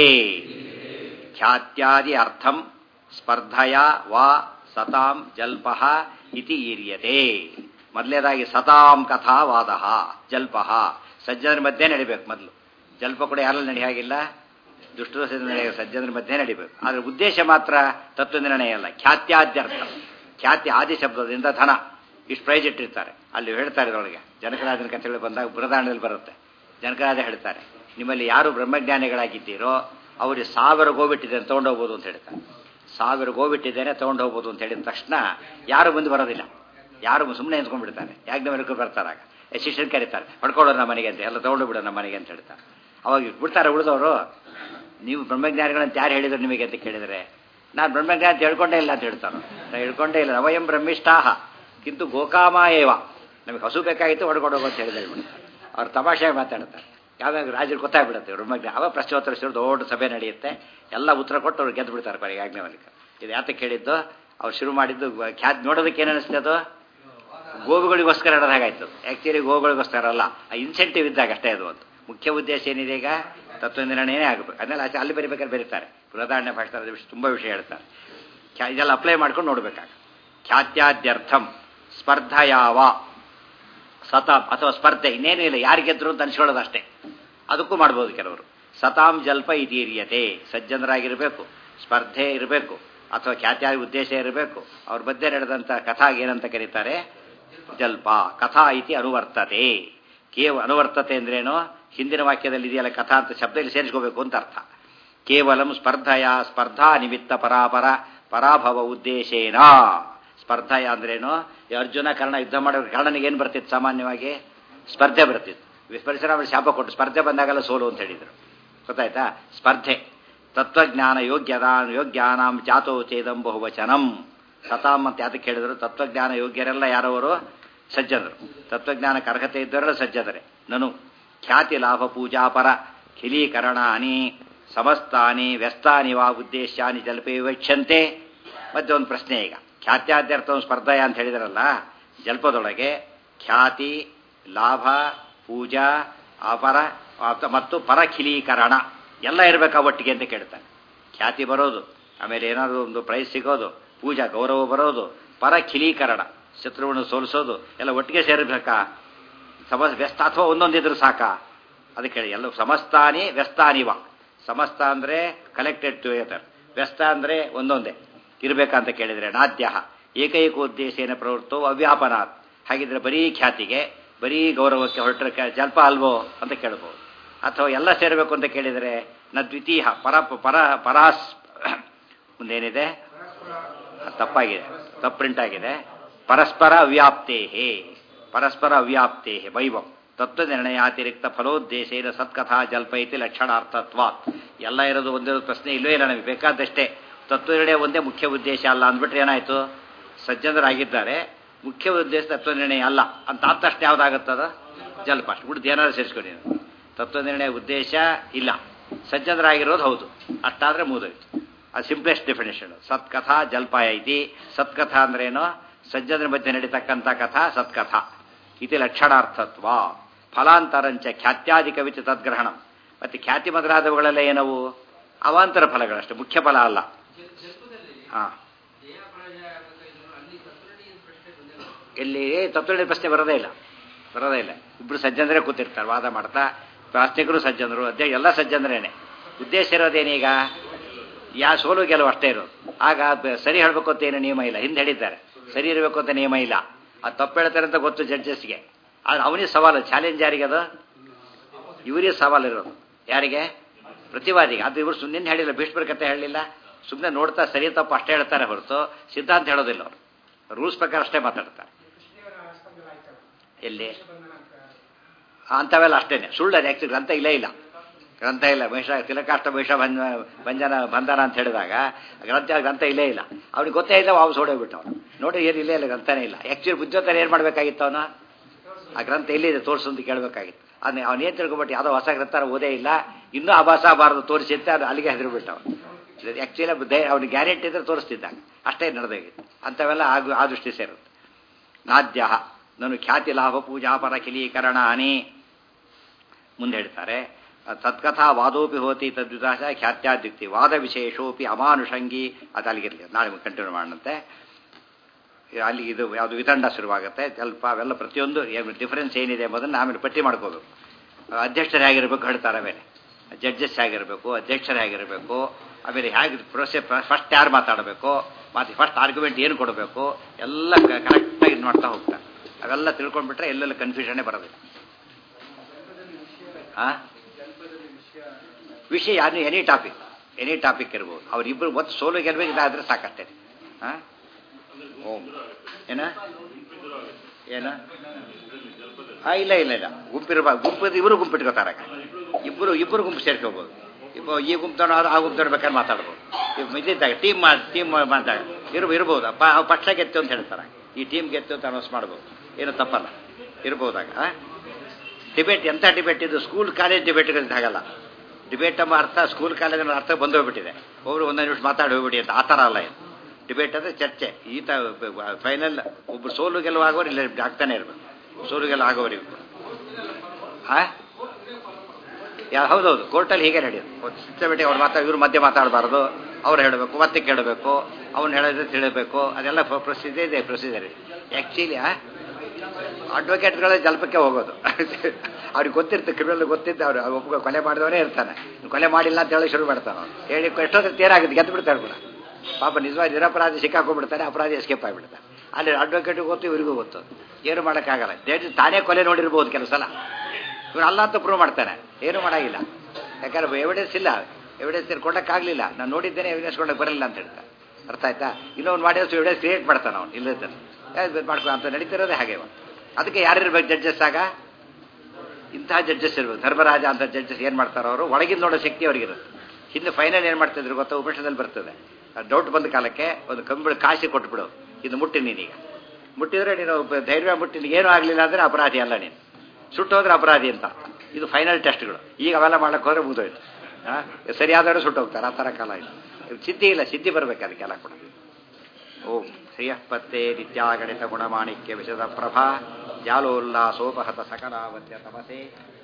ಖ್ಯಾತ್ಯಾದಿ ಅರ್ಥಂ ಸ್ಪರ್ಧಯ ವಾ ಸತಾಂ ಜಲ್ಪ ಇತಿ ಈರ್ಯತೆ ಮೊದಲೇದಾಗಿ ಸತಾಂ ಕಥಾ ವಾದ ಜಲ್ಪ ಸಜ್ಜನರ ಮಧ್ಯೆ ನಡಿಬೇಕು ಮೊದಲು ಜಲ್ಪ ಕೂಡ ಯಾರಲ್ಲಿ ನಡೆಯಾಗಿಲ್ಲ ದುಷ್ಟರ ನಡೆಯ ಸಜ್ಜನರ ಮಧ್ಯೆ ನಡಿಬೇಕು ಅದರ ಉದ್ದೇಶ ಮಾತ್ರ ತತ್ವ ನಿರ್ಣಯ ಅಲ್ಲ ಖ್ಯಾತ್ಯಾದ್ಯರ್ಥ ಖ್ಯಾತಿ ಆದಿ ಶಬ್ದದಿಂದ ಧನ ಇಷ್ಟು ಪ್ರೈಜ್ ಇಟ್ಟಿರ್ತಾರೆ ಅಲ್ಲಿ ಹೇಳ್ತಾರೆ ಇದರೊಳಗೆ ಜನಕರಾಜನ ಕಥೆಗಳು ಬಂದಾಗ ಬೃಹದಾರಣದಲ್ಲಿ ಬರುತ್ತೆ ಜನಕರಾಜ ಹೇಳ್ತಾರೆ ನಿಮ್ಮಲ್ಲಿ ಯಾರು ಬ್ರಹ್ಮಜ್ಞಾನಿಗಳಾಗಿದ್ದೀರೋ ಅವ್ರಿಗೆ ಸಾವಿರ ಗೋಬಿಟ್ಟಿದ್ದೇನೆ ತೊಗೊಂಡೋಗ್ಬೋದು ಅಂತ ಹೇಳ್ತಾರೆ ಸಾವಿರ ಗೋಬಿಟ್ಟಿದ್ದೇನೆ ತೊಗೊಂಡೋಗ್ಬೋದು ಅಂತ ಹೇಳಿದ ತಕ್ಷಣ ಯಾರು ಮುಂದೆ ಬರೋದಿಲ್ಲ ಯಾರು ಸುಮ್ಮನೆ ನಿಂತ್ಕೊಂಡ್ಬಿಡ್ತಾರೆ ಯಾಕೆ ಮೇಲೆ ಬರ್ತಾರಾಗ ಶಿಷ್ಯನ್ ಕರೀತಾರೆ ಹೊಡ್ಕೊಳ್ಳೋರು ನಮ್ಮ ಮನೆಗೆ ಅಂತ ಎಲ್ಲ ತೊಗೊಂಡು ಬಿಡೋ ನಮ್ಮ ಮನೆಗೆ ಅಂತ ಹೇಳ್ತಾರೆ ಅವಾಗ ಬಿಡ್ತಾರೆ ಉಳಿದವರು ನೀವು ಬ್ರಹ್ಮಜ್ಞಾನಿಗಳಂತ ಯಾರು ಹೇಳಿದ್ರು ನಿಮಗೆ ಅಂತ ಕೇಳಿದರೆ ನಾನು ಬ್ರಹ್ಮಜ್ಞಾನ ಅಂತ ಹೇಳ್ಕೊಂಡೇ ಇಲ್ಲ ಅಂತ ಹೇಳ್ತಾನೆ ನಾನು ಹೇಳ್ಕೊಂಡೇ ಇಲ್ಲ ನವಯಂ ಬ್ರಹ್ಮಿಷ್ಟಾಹ ಕಿಂತು ಗೋಕಾಮ ಏವ ನಮಗೆ ಹಸು ಬೇಕಾಗಿತ್ತು ಹೊಡ್ಕೊಂಡು ಹೋಗೋ ಅಂತ ಹೇಳಿದ್ರೆ ಅವ್ರು ತಮಾಷೆ ಮಾತಾಡ್ತಾರೆ ಯಾವಾಗ ರಾಜರು ಗೊತ್ತಾಗ್ಬಿಡುತ್ತೆ ಬ್ರಹ್ಮಜ್ಞಾನ ಅವಾಗ ಪ್ರಶ್ನೋತ್ತರಿಸಿದ್ರು ದೊಡ್ಡ ಸಭೆ ನಡೆಯುತ್ತೆ ಎಲ್ಲ ಉತ್ತರ ಕೊಟ್ಟು ಅವ್ರು ಗೆದ್ದು ಬಿಡ್ತಾರೆ ಕೊನೆಗೆ ಆಜ್ಞಾವಲಿಕ ಇದು ಯಾತಕ್ಕೆ ಹೇಳಿದ್ದು ಅವ್ರು ಶುರು ಮಾಡಿದ್ದು ಖ್ಯಾತ್ ನೋಡೋದಕ್ಕೆ ಏನು ಅನಿಸ್ತದೆ ಅದು ಗೋವುಗಳಿಗೋಸ್ಕರ ನಡೆದಾಗಾಯ್ತು ಆ್ಯಕ್ಚುಲಿ ಗೋವುಗಳಿಗೋಸ್ಕರ ಅಲ್ಲ ಆ ಇನ್ಸೆಂಟಿವ್ ಇದ್ದಾಗ ಅಷ್ಟೇ ಅದು ಒಂದು ಮುಖ್ಯ ಉದ್ದೇಶ ಏನಿದೆ ಈಗ ತತ್ವ ನಿರ್ಣಯನೇ ಆಗಬೇಕು ಅದನ್ನೆಲ್ಲ ಆಚೆ ಅಲ್ಲಿ ಬರಿಬೇಕಾದ್ರೆ ಬರೀತಾರೆ ಬೃಹದಾರಣ್ಯ ಭಾಷೆ ವಿಷಯ ತುಂಬ ವಿಷಯ ಹೇಳ್ತಾರೆ ಖ್ಯಾ ಇದೆಲ್ಲ ಅಪ್ಲೈ ಮಾಡ್ಕೊಂಡು ನೋಡ್ಬೇಕಾಗ ಖ್ಯಾತ್ಯಾದ್ಯರ್ಥಂ ಸ್ಪರ್ಧಯಾವ ಸತಾಂ ಅಥವಾ ಸ್ಪರ್ಧೆ ಇನ್ನೇನು ಇಲ್ಲ ಯಾರು ಗೆದ್ರು ಅಂತ ಅನ್ಸ್ಕೊಳ್ಳೋದು ಅಷ್ಟೇ ಅದಕ್ಕೂ ಮಾಡ್ಬೋದು ಕೆಲವರು ಸತಾಂ ಜಲ್ಪ ಇದೀರ್ಯತೆ ಸಜ್ಜನರಾಗಿರಬೇಕು ಸ್ಪರ್ಧೆ ಇರಬೇಕು ಅಥವಾ ಖ್ಯಾತ್ಯಾದಿ ಉದ್ದೇಶ ಇರಬೇಕು ಅವ್ರ ಮಧ್ಯೆ ನಡೆದಂಥ ಕಥಾಗೆ ಏನಂತ ಕರೀತಾರೆ ಜಲ್ಪ ಕಥಾ ಇತಿ ಅನುವರ್ತತೆ ಕೇವ ಅನುವರ್ತತೆ ಅಂದ್ರೇನು ಹಿಂದಿನ ವಾಕ್ಯದಲ್ಲಿ ಇದೆಯಲ್ಲ ಕಥಾ ಅಂತ ಶಬ್ದ ಇಲ್ಲಿ ಸೇರಿಸ್ಕೋಬೇಕು ಅಂತ ಅರ್ಥ ಕೇವಲಂ ಸ್ಪರ್ಧಯ ಸ್ಪರ್ಧಾ ನಿಮಿತ್ತ ಪರಾಪರ ಪರಾಭವ ಉದ್ದೇಶೇನ ಸ್ಪರ್ಧಯ ಅಂದ್ರೇನು ಈ ಅರ್ಜುನ ಕರ್ಣ ಯುದ್ಧ ಮಾಡೋ ಕರ್ಣನಿಗೆ ಏನು ಬರ್ತಿತ್ತು ಸಾಮಾನ್ಯವಾಗಿ ಸ್ಪರ್ಧೆ ಬರ್ತಿತ್ತು ಪರಿಸರ ಶಾಪ ಕೊಟ್ಟು ಸ್ಪರ್ಧೆ ಬಂದಾಗೆಲ್ಲ ಸೋಲು ಅಂತ ಹೇಳಿದರು ಗೊತ್ತಾಯ್ತಾ ಸ್ಪರ್ಧೆ ತತ್ವಜ್ಞಾನ ಯೋಗ್ಯದ ಯೋಗ್ಯಾನಾಂ ಜಾತೋ ಚೇದಂ ಬಹುವಚನಂ ಸತಾಂ ಅಂತ ಯಾತಕ್ಕೆ ಹೇಳಿದ್ರು ತತ್ವಜ್ಞಾನ ಯೋಗ್ಯರೆಲ್ಲ ಯಾರವರು ಸಜ್ಜನರು ತತ್ವಜ್ಞಾನಕ್ಕೆ ಅರ್ಹತೆ ಇದ್ದವರೆಲ್ಲ ಸಜ್ಜನರೇ ನನು ಖ್ಯಾತಿ ಲಾಭ ಪೂಜಾಪರ ಖಿಲೀಕರಣಾನಿ ಸಮಸ್ತಾನಿ ವ್ಯಸ್ತಾನಿ ವಾ ಉದ್ದೇಶಾನಿ ಜಲ್ಪೆ ವಿವಕ್ಷಂತೆ ಮತ್ತೆ ಒಂದು ಪ್ರಶ್ನೆ ಈಗ ಖ್ಯಾತ್ಯಾದ್ಯರ್ಥ ಸ್ಪರ್ಧಯ ಅಂತ ಹೇಳಿದಾರಲ್ಲ ಜಲ್ಪದೊಳಗೆ ಖ್ಯಾತಿ ಲಾಭ ಪೂಜಾ ಅಪರ ಮತ್ತು ಪರಖಿಲೀಕರಣ ಎಲ್ಲ ಇರಬೇಕಾ ಒಟ್ಟಿಗೆ ಅಂತ ಕೇಳ್ತಾನೆ ಖ್ಯಾತಿ ಬರೋದು ಆಮೇಲೆ ಏನಾದರೂ ಒಂದು ಪ್ರೈಸ್ ಸಿಗೋದು ಪೂಜಾ ಗೌರವ ಬರೋದು ಪರಖಿಲೀಕರಣ ಶತ್ರುವನ್ನು ಸೋಲಿಸೋದು ಎಲ್ಲ ಒಟ್ಟಿಗೆ ಸೇರಬೇಕಾ ಸಮ ವ್ಯಸ್ತ ಅಥವಾ ಒಂದೊಂದಿದ್ರು ಸಾಕಾ ಅದಕ್ಕೆ ಹೇಳಿ ಎಲ್ಲ ಸಮಸ್ತಾನಿ ವ್ಯಸ್ತಾನಿವ ಸಮಸ್ತ ಅಂದರೆ ಕಲೆಕ್ಟೆಡ್ ಟುಗೆದರ್ ವ್ಯಸ್ತ ಅಂದರೆ ಒಂದೊಂದೇ ಇರಬೇಕಂತ ಕೇಳಿದರೆ ನಾದ್ಯ ಏಕೈಕೋದ್ದೇಶೇನ ಪ್ರವೃತ್ತೋ ಅವ್ಯಾಪನಾತ್ ಹಾಗಿದ್ರೆ ಬರೀ ಖ್ಯಾತಿಗೆ ಬರೀ ಗೌರವಕ್ಕೆ ಹೊರಟ್ರೆ ಕ- ಜಲ್ಪ ಅಲ್ವೋ ಅಂತ ಕೇಳ್ಬೋದು ಅಥವಾ ಎಲ್ಲ ಸೇರಬೇಕು ಅಂತ ಕೇಳಿದರೆ ನ ದ್ವಿತೀಯ ಪರ ಪರ ಪರಾಸ್ ಮುಂದೇನಿದೆ ತಪ್ಪಾಗಿದೆ ತಪ್ಪು ಪ್ರಿಂಟ್ ಆಗಿದೆ ಪರಸ್ಪರ ಅವ್ಯಾಪ್ತೇಹೇ ಪರಸ್ಪರ ಅವ್ಯಾಪ್ತೇಹೇ ವೈವಂ ತತ್ವ ನಿರ್ಣಯಾತಿರಿಕ್ತ ಫಲೋದ್ದೇಶೇನ ಸತ್ಕಥಾ ಜಲ್ಪೈತಿ ಲಕ್ಷಣಾರ್ಥತ್ವ ಎಲ್ಲ ಇರೋದು ಒಂದೇ ಪ್ರಶ್ನೆ ಇಲ್ಲವೇ ಇಲ್ಲ ನಮಗೆ ಬೇಕಾದಷ್ಟೇ ತತ್ವ ನಿರ್ಣಯ ಒಂದೇ ಮುಖ್ಯ ಉದ್ದೇಶ ಅಲ್ಲ ಅಂದ್ಬಿಟ್ರೆ ಏನಾಯ್ತು ಸಜ್ಜನರಾಗಿದ್ದಾರೆ ಮುಖ್ಯ ಉದ್ದೇಶ ತತ್ವ ನಿರ್ಣಯ ಅಲ್ಲ ಅಂತ ಆದ ತಕ್ಷಣ ಯಾವ್ದಾಗುತ್ತದ ಜಲ್ಪ ಅಷ್ಟು ಬಿಟ್ಟು ಏನಾದ್ರು ಸೇರಿಸ್ಕೊಂಡು ನೀವು. ತತ್ವ ನಿರ್ಣಯ ಉದ್ದೇಶ ಇಲ್ಲ ಸಜ್ಜನರಾಗಿರೋದು ಹೌದು ಅಷ್ಟಾದ್ರೆ ಮುಗಿದೋಯ್ತು ಅದು ಸಿಂಪ್ಲೆಸ್ಟ್ ಡೆಫಿನೇಷನ್ ಸತ್ಕಥಾ ಜಲ್ಪ ಐತಿ ಸತ್ಕಥಾ ಅಂದ್ರೇನು ಸಜ್ಜನರ ಮಧ್ಯೆ ನಡೀತಕ್ಕಂಥ ಕಥಾ ಸತ್ಕಥಾ ಇತಿ ಲಕ್ಷಣಾರ್ಥತ್ವ ಫಲಾಂತರಂಚ ಖ್ಯಾತ್ಯಾದಿಕವಿಚ ತದ್ಗ್ರಹಣ ಮತ್ತೆ ಖ್ಯಾತಿ ಮೊದಲಾದವುಗಳೆಲ್ಲ ಏನವು ಅವಾಂತರ ಫಲಗಳಷ್ಟೇ ಮುಖ್ಯ ಫಲ ಅಲ್ಲ ಹಾ ಇಲ್ಲಿ ತತ್ವನಿರ್ಣಯ ಪ್ರಶ್ನೆ ಬರೋದೇ ಇಲ್ಲ ಬರೋದೇ ಇಲ್ಲ ಇಬ್ರು ಸಜ್ಜನರೇ ಕೂತಿರ್ತಾರೆ ವಾದ ಮಾಡ್ತಾ ಪ್ರಾಸ್ತಿಕರು ಸಜ್ಜನರು ಅದೇ ಎಲ್ಲ ಸಜ್ಜನರೇನೆ ಉದ್ದೇಶ ಇರೋದೇನೀಗ ಯಾ ಸೋಲು ಗೆಲುವು ಅಷ್ಟೇ ಇರೋದು ಆಗ ಬ- ಸರಿ ಹೇಳಬೇಕು ಅಂತ ಏನು ನಿಯಮ ಇಲ್ಲ ಹಿಂದೆ ಹೇಳಿದ್ದಾರೆ ಸರಿ ಇರಬೇಕು ಅಂತ ನಿಯಮ ಇಲ್ಲ ಅದು ತಪ್ಪು ಹೇಳ್ತಾರೆ ಅಂತ ಗೊತ್ತು ಜಡ್ಜಸ್ಗೆ ಆದ್ರೆ ಅವನಿಗೆ ಸವಾಲು ಚಾಲೆಂಜ್ ಯಾರಿಗೆ ಅದು ಇವರಿಗೆ ಸವಾಲು ಇರೋದು ಯಾರಿಗೆ ಪ್ರತಿವಾದಿಗೆ ಅದು ಇವರು ಸುಮ್ಮನೆ ಹೇಳಿಲ್ಲ ಭೀಷ್ಮರ ಕತೆ ಹೇಳಲಿಲ್ಲ ಸುಮ್ಮನೆ ನೋಡ್ತಾ ಸರಿ ತಪ್ಪು ಅಷ್ಟೇ ಹೇಳ್ತಾರೆ ಹೊರತು ಸಿದ್ಧಾಂತ ಹೇಳೋದಿಲ್ಲ ಅವರು ರೂಲ್ಸ್ ಪ್ರಕಾರ ಅಷ್ಟೇ ಮಾತಾಡ್ತಾರೆ ಎಲ್ಲಿ ಅಂಥವೆಲ್ಲ ಅಷ್ಟೇನೆ ಸುಳ್ಳು ಅದು ಆ್ಯಕ್ಚುಲಿ ಗ್ರಂಥ ಇಲ್ಲೇ ಇಲ್ಲ ಗ್ರಂಥ ಇಲ್ಲ ಮಹಿಷ ತಿಲಕಾಷ್ಟ ಮಹಿಷ ಬಂಧ ಬಂಧನ ಬಂಧನ ಅಂತ ಹೇಳಿದಾಗ ಗ್ರಂಥ ಗ್ರಂಥ ಇಲ್ಲೇ ಇಲ್ಲ ಅವ್ನಿಗೆ ಗೊತ್ತೇ ಇಲ್ಲ ವಾಪಸ್ ಓಡೋಗ್ಬಿಟ್ಟು ಅವನು ನೋಡಿ ಏನು ಇಲ್ಲೇ ಇಲ್ಲ ಗ್ರಂಥನೇ ಇಲ್ಲ ಆ್ಯಕ್ಚುಲಿ ಬುದ್ಧಿವಂತನ ಏನು ಮಾಡಬೇಕಾಗಿತ್ತು ಅವನು ಆ ಗ್ರಂಥ ಎಲ್ಲಿದೆ ತೋರಿಸು ಅಂತ ಕೇಳಬೇಕಾಗಿತ್ತು ಅದನ್ನ ಅವನು ಏನು ತಿಳ್ಕೊಬಿಟ್ಟು ಯಾವುದೋ ಹೊಸ ಗ್ರಂಥ ಓದೇ ಇಲ್ಲ ಇನ್ನೂ ಆಭಾಸ ಬಾರದು ತೋರಿಸಿ ಅಂತ ಅದು ಅಲ್ಲಿಗೆ ಹೆದರ್ಬಿಟ್ಟು ಅವನು ಆ್ಯಕ್ಚುಲಿ ಅವ್ನಿಗೆ ಗ್ಯಾರಂಟಿ ಇದ್ರೆ ತೋರಿಸ್ತಿದ್ದ ಅಷ್ಟೇ ನಡೆದೋಗಿತ್ತು ಅಂಥವೆಲ್ಲ ಆಗು ಆ ದೃಷ್ಟಿ ಸೇರುತ್ತೆ ನಾದ್ಯ ನಾನು ಖ್ಯಾತಿ ಲಾಭ ಪೂಜಾ ಪರ ಕಿಲೀಕರಣಾನಿ ಮುಂದೆ ಹೇಳ್ತಾರೆ ತತ್ಕಥಾ ವಾದೋಪಿ ಹೋತಿ ತದ್ವಿದಾಶ ಖ್ಯಾತ್ಯಾದ್ಯುಕ್ತಿ ವಾದ ವಿಶೇಷೋಪಿ ಅಮಾನುಷಂಗಿ ಅದು ಅಲ್ಲಿಗಿರಲಿ ನಾಳೆ ಕಂಟಿನ್ಯೂ ಮಾಡೋಣಂತೆ ಅಲ್ಲಿ ಇದು ಯಾವುದು ವಿತಂಡ ಶುರುವಾಗುತ್ತೆ ಸ್ವಲ್ಪ ಅವೆಲ್ಲ ಪ್ರತಿಯೊಂದು ಡಿಫರೆನ್ಸ್ ಏನಿದೆ ಎಂಬುದನ್ನು ಆಮೇಲೆ ಪಟ್ಟಿ ಮಾಡ್ಕೋಬೇಕು ಅಧ್ಯಕ್ಷರೇ ಆಗಿರಬೇಕು ಹೇಳ್ತಾರೆ ಆಮೇಲೆ ಜಡ್ಜಸ್ ಆಗಿರಬೇಕು ಅಧ್ಯಕ್ಷರೇ ಆಗಿರಬೇಕು ಆಮೇಲೆ ಹೇಗೆ ಪ್ರೊಸೆ ಫಸ್ಟ್ ಯಾರು ಮಾತಾಡಬೇಕು ಮತ್ತು ಫಸ್ಟ್ ಆರ್ಗ್ಯುಮೆಂಟ್ ಏನು ಕೊಡಬೇಕು ಎಲ್ಲ ಕರೆಕ್ಟಾಗಿ ಇದು ಮಾಡ್ತಾ ಹೋಗ್ತಾರೆ ಅವೆಲ್ಲ ತಿಳ್ಕೊಂಡ್ಬಿಟ್ರೆ ಎಲ್ಲೆಲ್ಲ ಕನ್ಫ್ಯೂಷನ್ನೇ ಬರೋದಿಲ್ಲ ಆ ವಿಷಯ ಯಾರು ಎನಿ ಟಾಪಿಕ್ ಎನಿ ಟಾಪಿಕ್ ಇರ್ಬೋದು ಅವರಿಬ್ಬರು ಒತ್ತು ಸೋಲು ಗೆಲ್ಬೇಕು ಇದಾದ್ರೆ ಸಾಕಷ್ಟೇ ಹಾಂ ಓಂ ಏನ ಏನ ಹಾ ಇಲ್ಲ ಇಲ್ಲ ಇಲ್ಲ ಗುಂಪಿರ್ಬಾರ್ದು ಗುಂಪು ಇಬ್ಬರು ಗುಂಪಿಟ್ಕೋತಾರೆ ಇಬ್ಬರು ಇಬ್ಬರು ಗುಂಪು ಸೇರ್ಕೋಬೋದು ಇಬ್ಬ ಈ ಗುಂಪು ತಗೊಂಡು ಆ ಗುಂಪು ತಗೊಂಡು ಬೇಕಾದ್ರೆ ಮಾತಾಡ್ಬೋದು ಇವ್ ಇದ್ದಿದ್ದಾಗ ಟೀಮ್ ಮಾಡಿ ಟೀಮ್ ಮಾತಾಡ ಇರ್ಬ ಇರ್ಬೋದು ಅಪ್ಪ ಅವ್ ಪಕ್ಷ ಗೆತ್ತು ಅಂತ ಹೇಳ್ತಾರೆ ಈ ಟೀಮ್ ಗೆತ್ತು ಅಂತ ಅನೌನ್ಸ್ ಮಾಡ್ಬೋದು ಏನು ತಪ್ಪಲ್ಲ ಇರ್ಬೋದಾಗ ಡಿಬೇಟ್ ಎಂಥ ಡಿಬೇಟ್ ಇದು ಸ್ಕೂಲ್ ಕಾಲೇಜ್ ಡಿಬೇಟ್ಗಳಿಂದ ಆಗಲ್ಲ ಡಿಬೇಟ್ ಎಂಬ ಅರ್ಥ ಸ್ಕೂಲ್ ಕಾಲೇಜ್ ಅನ್ನೋ ಅರ್ಥ ಬಂದು ಹೋಗ್ಬಿಟ್ಟಿದೆ ಒಬ್ರು ಒಂದೊಂದು ನಿಮಿಷ ಮಾತಾಡಿ ಹೋಗ್ಬಿಡಿ ಅಂತ ಆ ಥರ ಅಲ್ಲ ಇದು ಡಿಬೇಟ್ ಅಂದರೆ ಚರ್ಚೆ ಈತ ಫೈನಲ್ ಒಬ್ರು ಸೋಲು ಗೆಲುವಾಗೋರು ಇಲ್ಲ ಆಗ್ತಾನೆ ಇರ್ಬೇಕು ಸೋಲು ಗೆಲುವು ಆಗೋರು ಇವ್ರು ಹಾ ಯಾ ಹೌದೌದು ಕೋರ್ಟಲ್ಲಿ ಹೀಗೆ ನಡೆಯೋದು ಸಿಸ್ಟಮೆಟಿಕ್ ಅವ್ರು ಮಾತಾ ಇವ್ರು ಮಧ್ಯೆ ಮಾತಾಡಬಾರ್ದು ಅವ್ರು ಹೇಳಬೇಕು ಮತ್ತೆ ಕೇಳಬೇಕು ಅವ್ನು ಹೇಳಿದ್ರೆ ತಿಳಿಬೇಕು ಅದೆಲ್ಲ ಪ್ರೊಸೀಜರ್ ಇದೆ ಪ್ರೊಸೀಜರ್ ಇದೆ ಆ್ಯಕ್ಚುಲಿ ಅಡ್ವೊಕೇಟ್ಗಳೇ ಜಲ್ಪಕ್ಕೆ ಹೋಗೋದು ಅವ್ರಿಗೆ ಗೊತ್ತಿರುತ್ತೆ ಕ್ರಿಮಿನಲ್ ಗೊತ್ತಿದ್ದ ಅವ್ರು ಒಬ್ಬ ಕೊಲೆ ಮಾಡಿದವನೇ ಇರ್ತಾನೆ ಕೊಲೆ ಮಾಡಿಲ್ಲ ಅಂತ ಹೇಳಿ ಶುರು ಮಾಡ್ತಾನೆ ಅವ್ನು ಹೇಳಿ ಎಷ್ಟೊಂದು ತೇರಾಗುತ್ತೆ ಗೆದ್ದು ಬಿಡ್ತಾರೆ ಕೂಡ ಪಾಪ ನಿಜವಾಗಿ ನಿರಪರಾಧಿ ಸಿಕ್ಕಾಕೊಂಡ್ಬಿಡ್ತಾನೆ ಅಪರಾಧಿ ಎಸ್ಕೇಪ್ ಆಗಿಬಿಡ್ತಾನೆ ಅಲ್ಲಿ ಅಡ್ವೊಕೇಟ್ಗೂ ಗೊತ್ತು ಇವರಿಗೂ ಗೊತ್ತು ಏನು ಮಾಡೋಕ್ಕಾಗಲ್ಲ ದೇಶ ತಾನೇ ಕೊಲೆ ನೋಡಿರ್ಬೋದು ಕೆಲವು ಸಲ ಇವ್ರು ಅಲ್ಲ ಅಂತ ಪ್ರೂವ್ ಮಾಡ್ತಾನೆ ಏನು ಮಾಡೋಂಗಿಲ್ಲ ಯಾಕಂದ್ರೆ ಎವಿಡೆನ್ಸ್ ಇಲ್ಲ ಎವಿಡೆನ್ಸ್ ಕೊಡೋಕ್ಕಾಗಲಿಲ್ಲ ನಾನು ನೋಡಿದ್ದೇನೆ ಎವಿಡೆನ್ಸ್ ಕೊಡೋಕೆ ಬರಲಿಲ್ಲ ಅಂತ ಹೇಳ್ತಾರೆ ಅರ್ಥ ಆಯ್ತಾ ಇನ್ನೊಂದು ಮಾಡಿದ್ರೆ ಎವಿಡೆನ್ಸ್ ಕ್ರಿಯೇಟ್ ಮಾಡ್ತಾನೆ ಅವ್ನು ಇಲ್ಲದನ್ನು ಮಾಡ್ಕೊ ಅಂತ ನಡೀತಿರೋದೇ ಹಾಗೆ ಇವಾಗ. ಅದಕ್ಕೆ ಯಾರಿರ್ಬೇಕು ಜಡ್ಜಸ್ ಆಗ ಇಂತಹ ಜಡ್ಜಸ್ ಇರ್ಬೇಕು ಧರ್ಮರಾಜ ಅಂತ ಜಡ್ಜಸ್ ಏನು ಮಾಡ್ತಾರೋ ಅವರು ಒಳಗಿಂದ ನೋಡೋ ಶಕ್ತಿ ಅವ್ರಿಗಿರುತ್ತೆ ಹಿಂದೆ ಫೈನಲ್ ಏನು ಮಾಡ್ತಿದ್ರು ಗೊತ್ತಾ ಉಪನಿಷದಲ್ಲಿ ಬರ್ತದೆ ಡೌಟ್ ಬಂದ ಕಾಲಕ್ಕೆ ಒಂದು ಕಂಬಿಳು ಕಾಶಿ ಕೊಟ್ಬಿಡು ಇದು ಮುಟ್ಟಿ ನೀನೀಗ ಮುಟ್ಟಿದ್ರೆ ನೀನು ಒಬ್ಬ ಧೈರ್ಯ ಮುಟ್ಟಿ ಏನೂ ಆಗಲಿಲ್ಲ ಅಂದರೆ ಅಪರಾಧಿ ಅಲ್ಲ ನೀನು ಸುಟ್ಟೋದ್ರೆ ಅಪರಾಧಿ ಅಂತ ಇದು ಫೈನಲ್ ಟೆಸ್ಟ್ಗಳು ಈಗ ಅವೆಲ್ಲ ಮಾಡಕ್ಕೆ ಹೋದ್ರೆ ಮುಗಿದೋಯ್ತು ಹಾಂ ಸರಿಯಾದವರು ಸುಟ್ಟೋಗ್ತಾರೆ ಆ ಥರ ಕಾಲ ಇದು ಇದು ಸಿದ್ಧಿ ಇಲ್ಲ ಸಿದ್ಧಿ ಬರಬೇಕು ಅದಕ್ಕೆಲ್ಲ ಕೂಡ ಓಂ ಶ್ರಿಯಃಪತ್ತೆ ನಿತ್ಯಾಗಣಿತ ಗುಣಮಾಣಿಕ್ಯ ವಿಶದ ಪ್ರಭಾ ಜಾಲೋಲ್ಲಾಸೋಪಹತ ಸಕಲಾವತ್ಯ ತಪಸೆ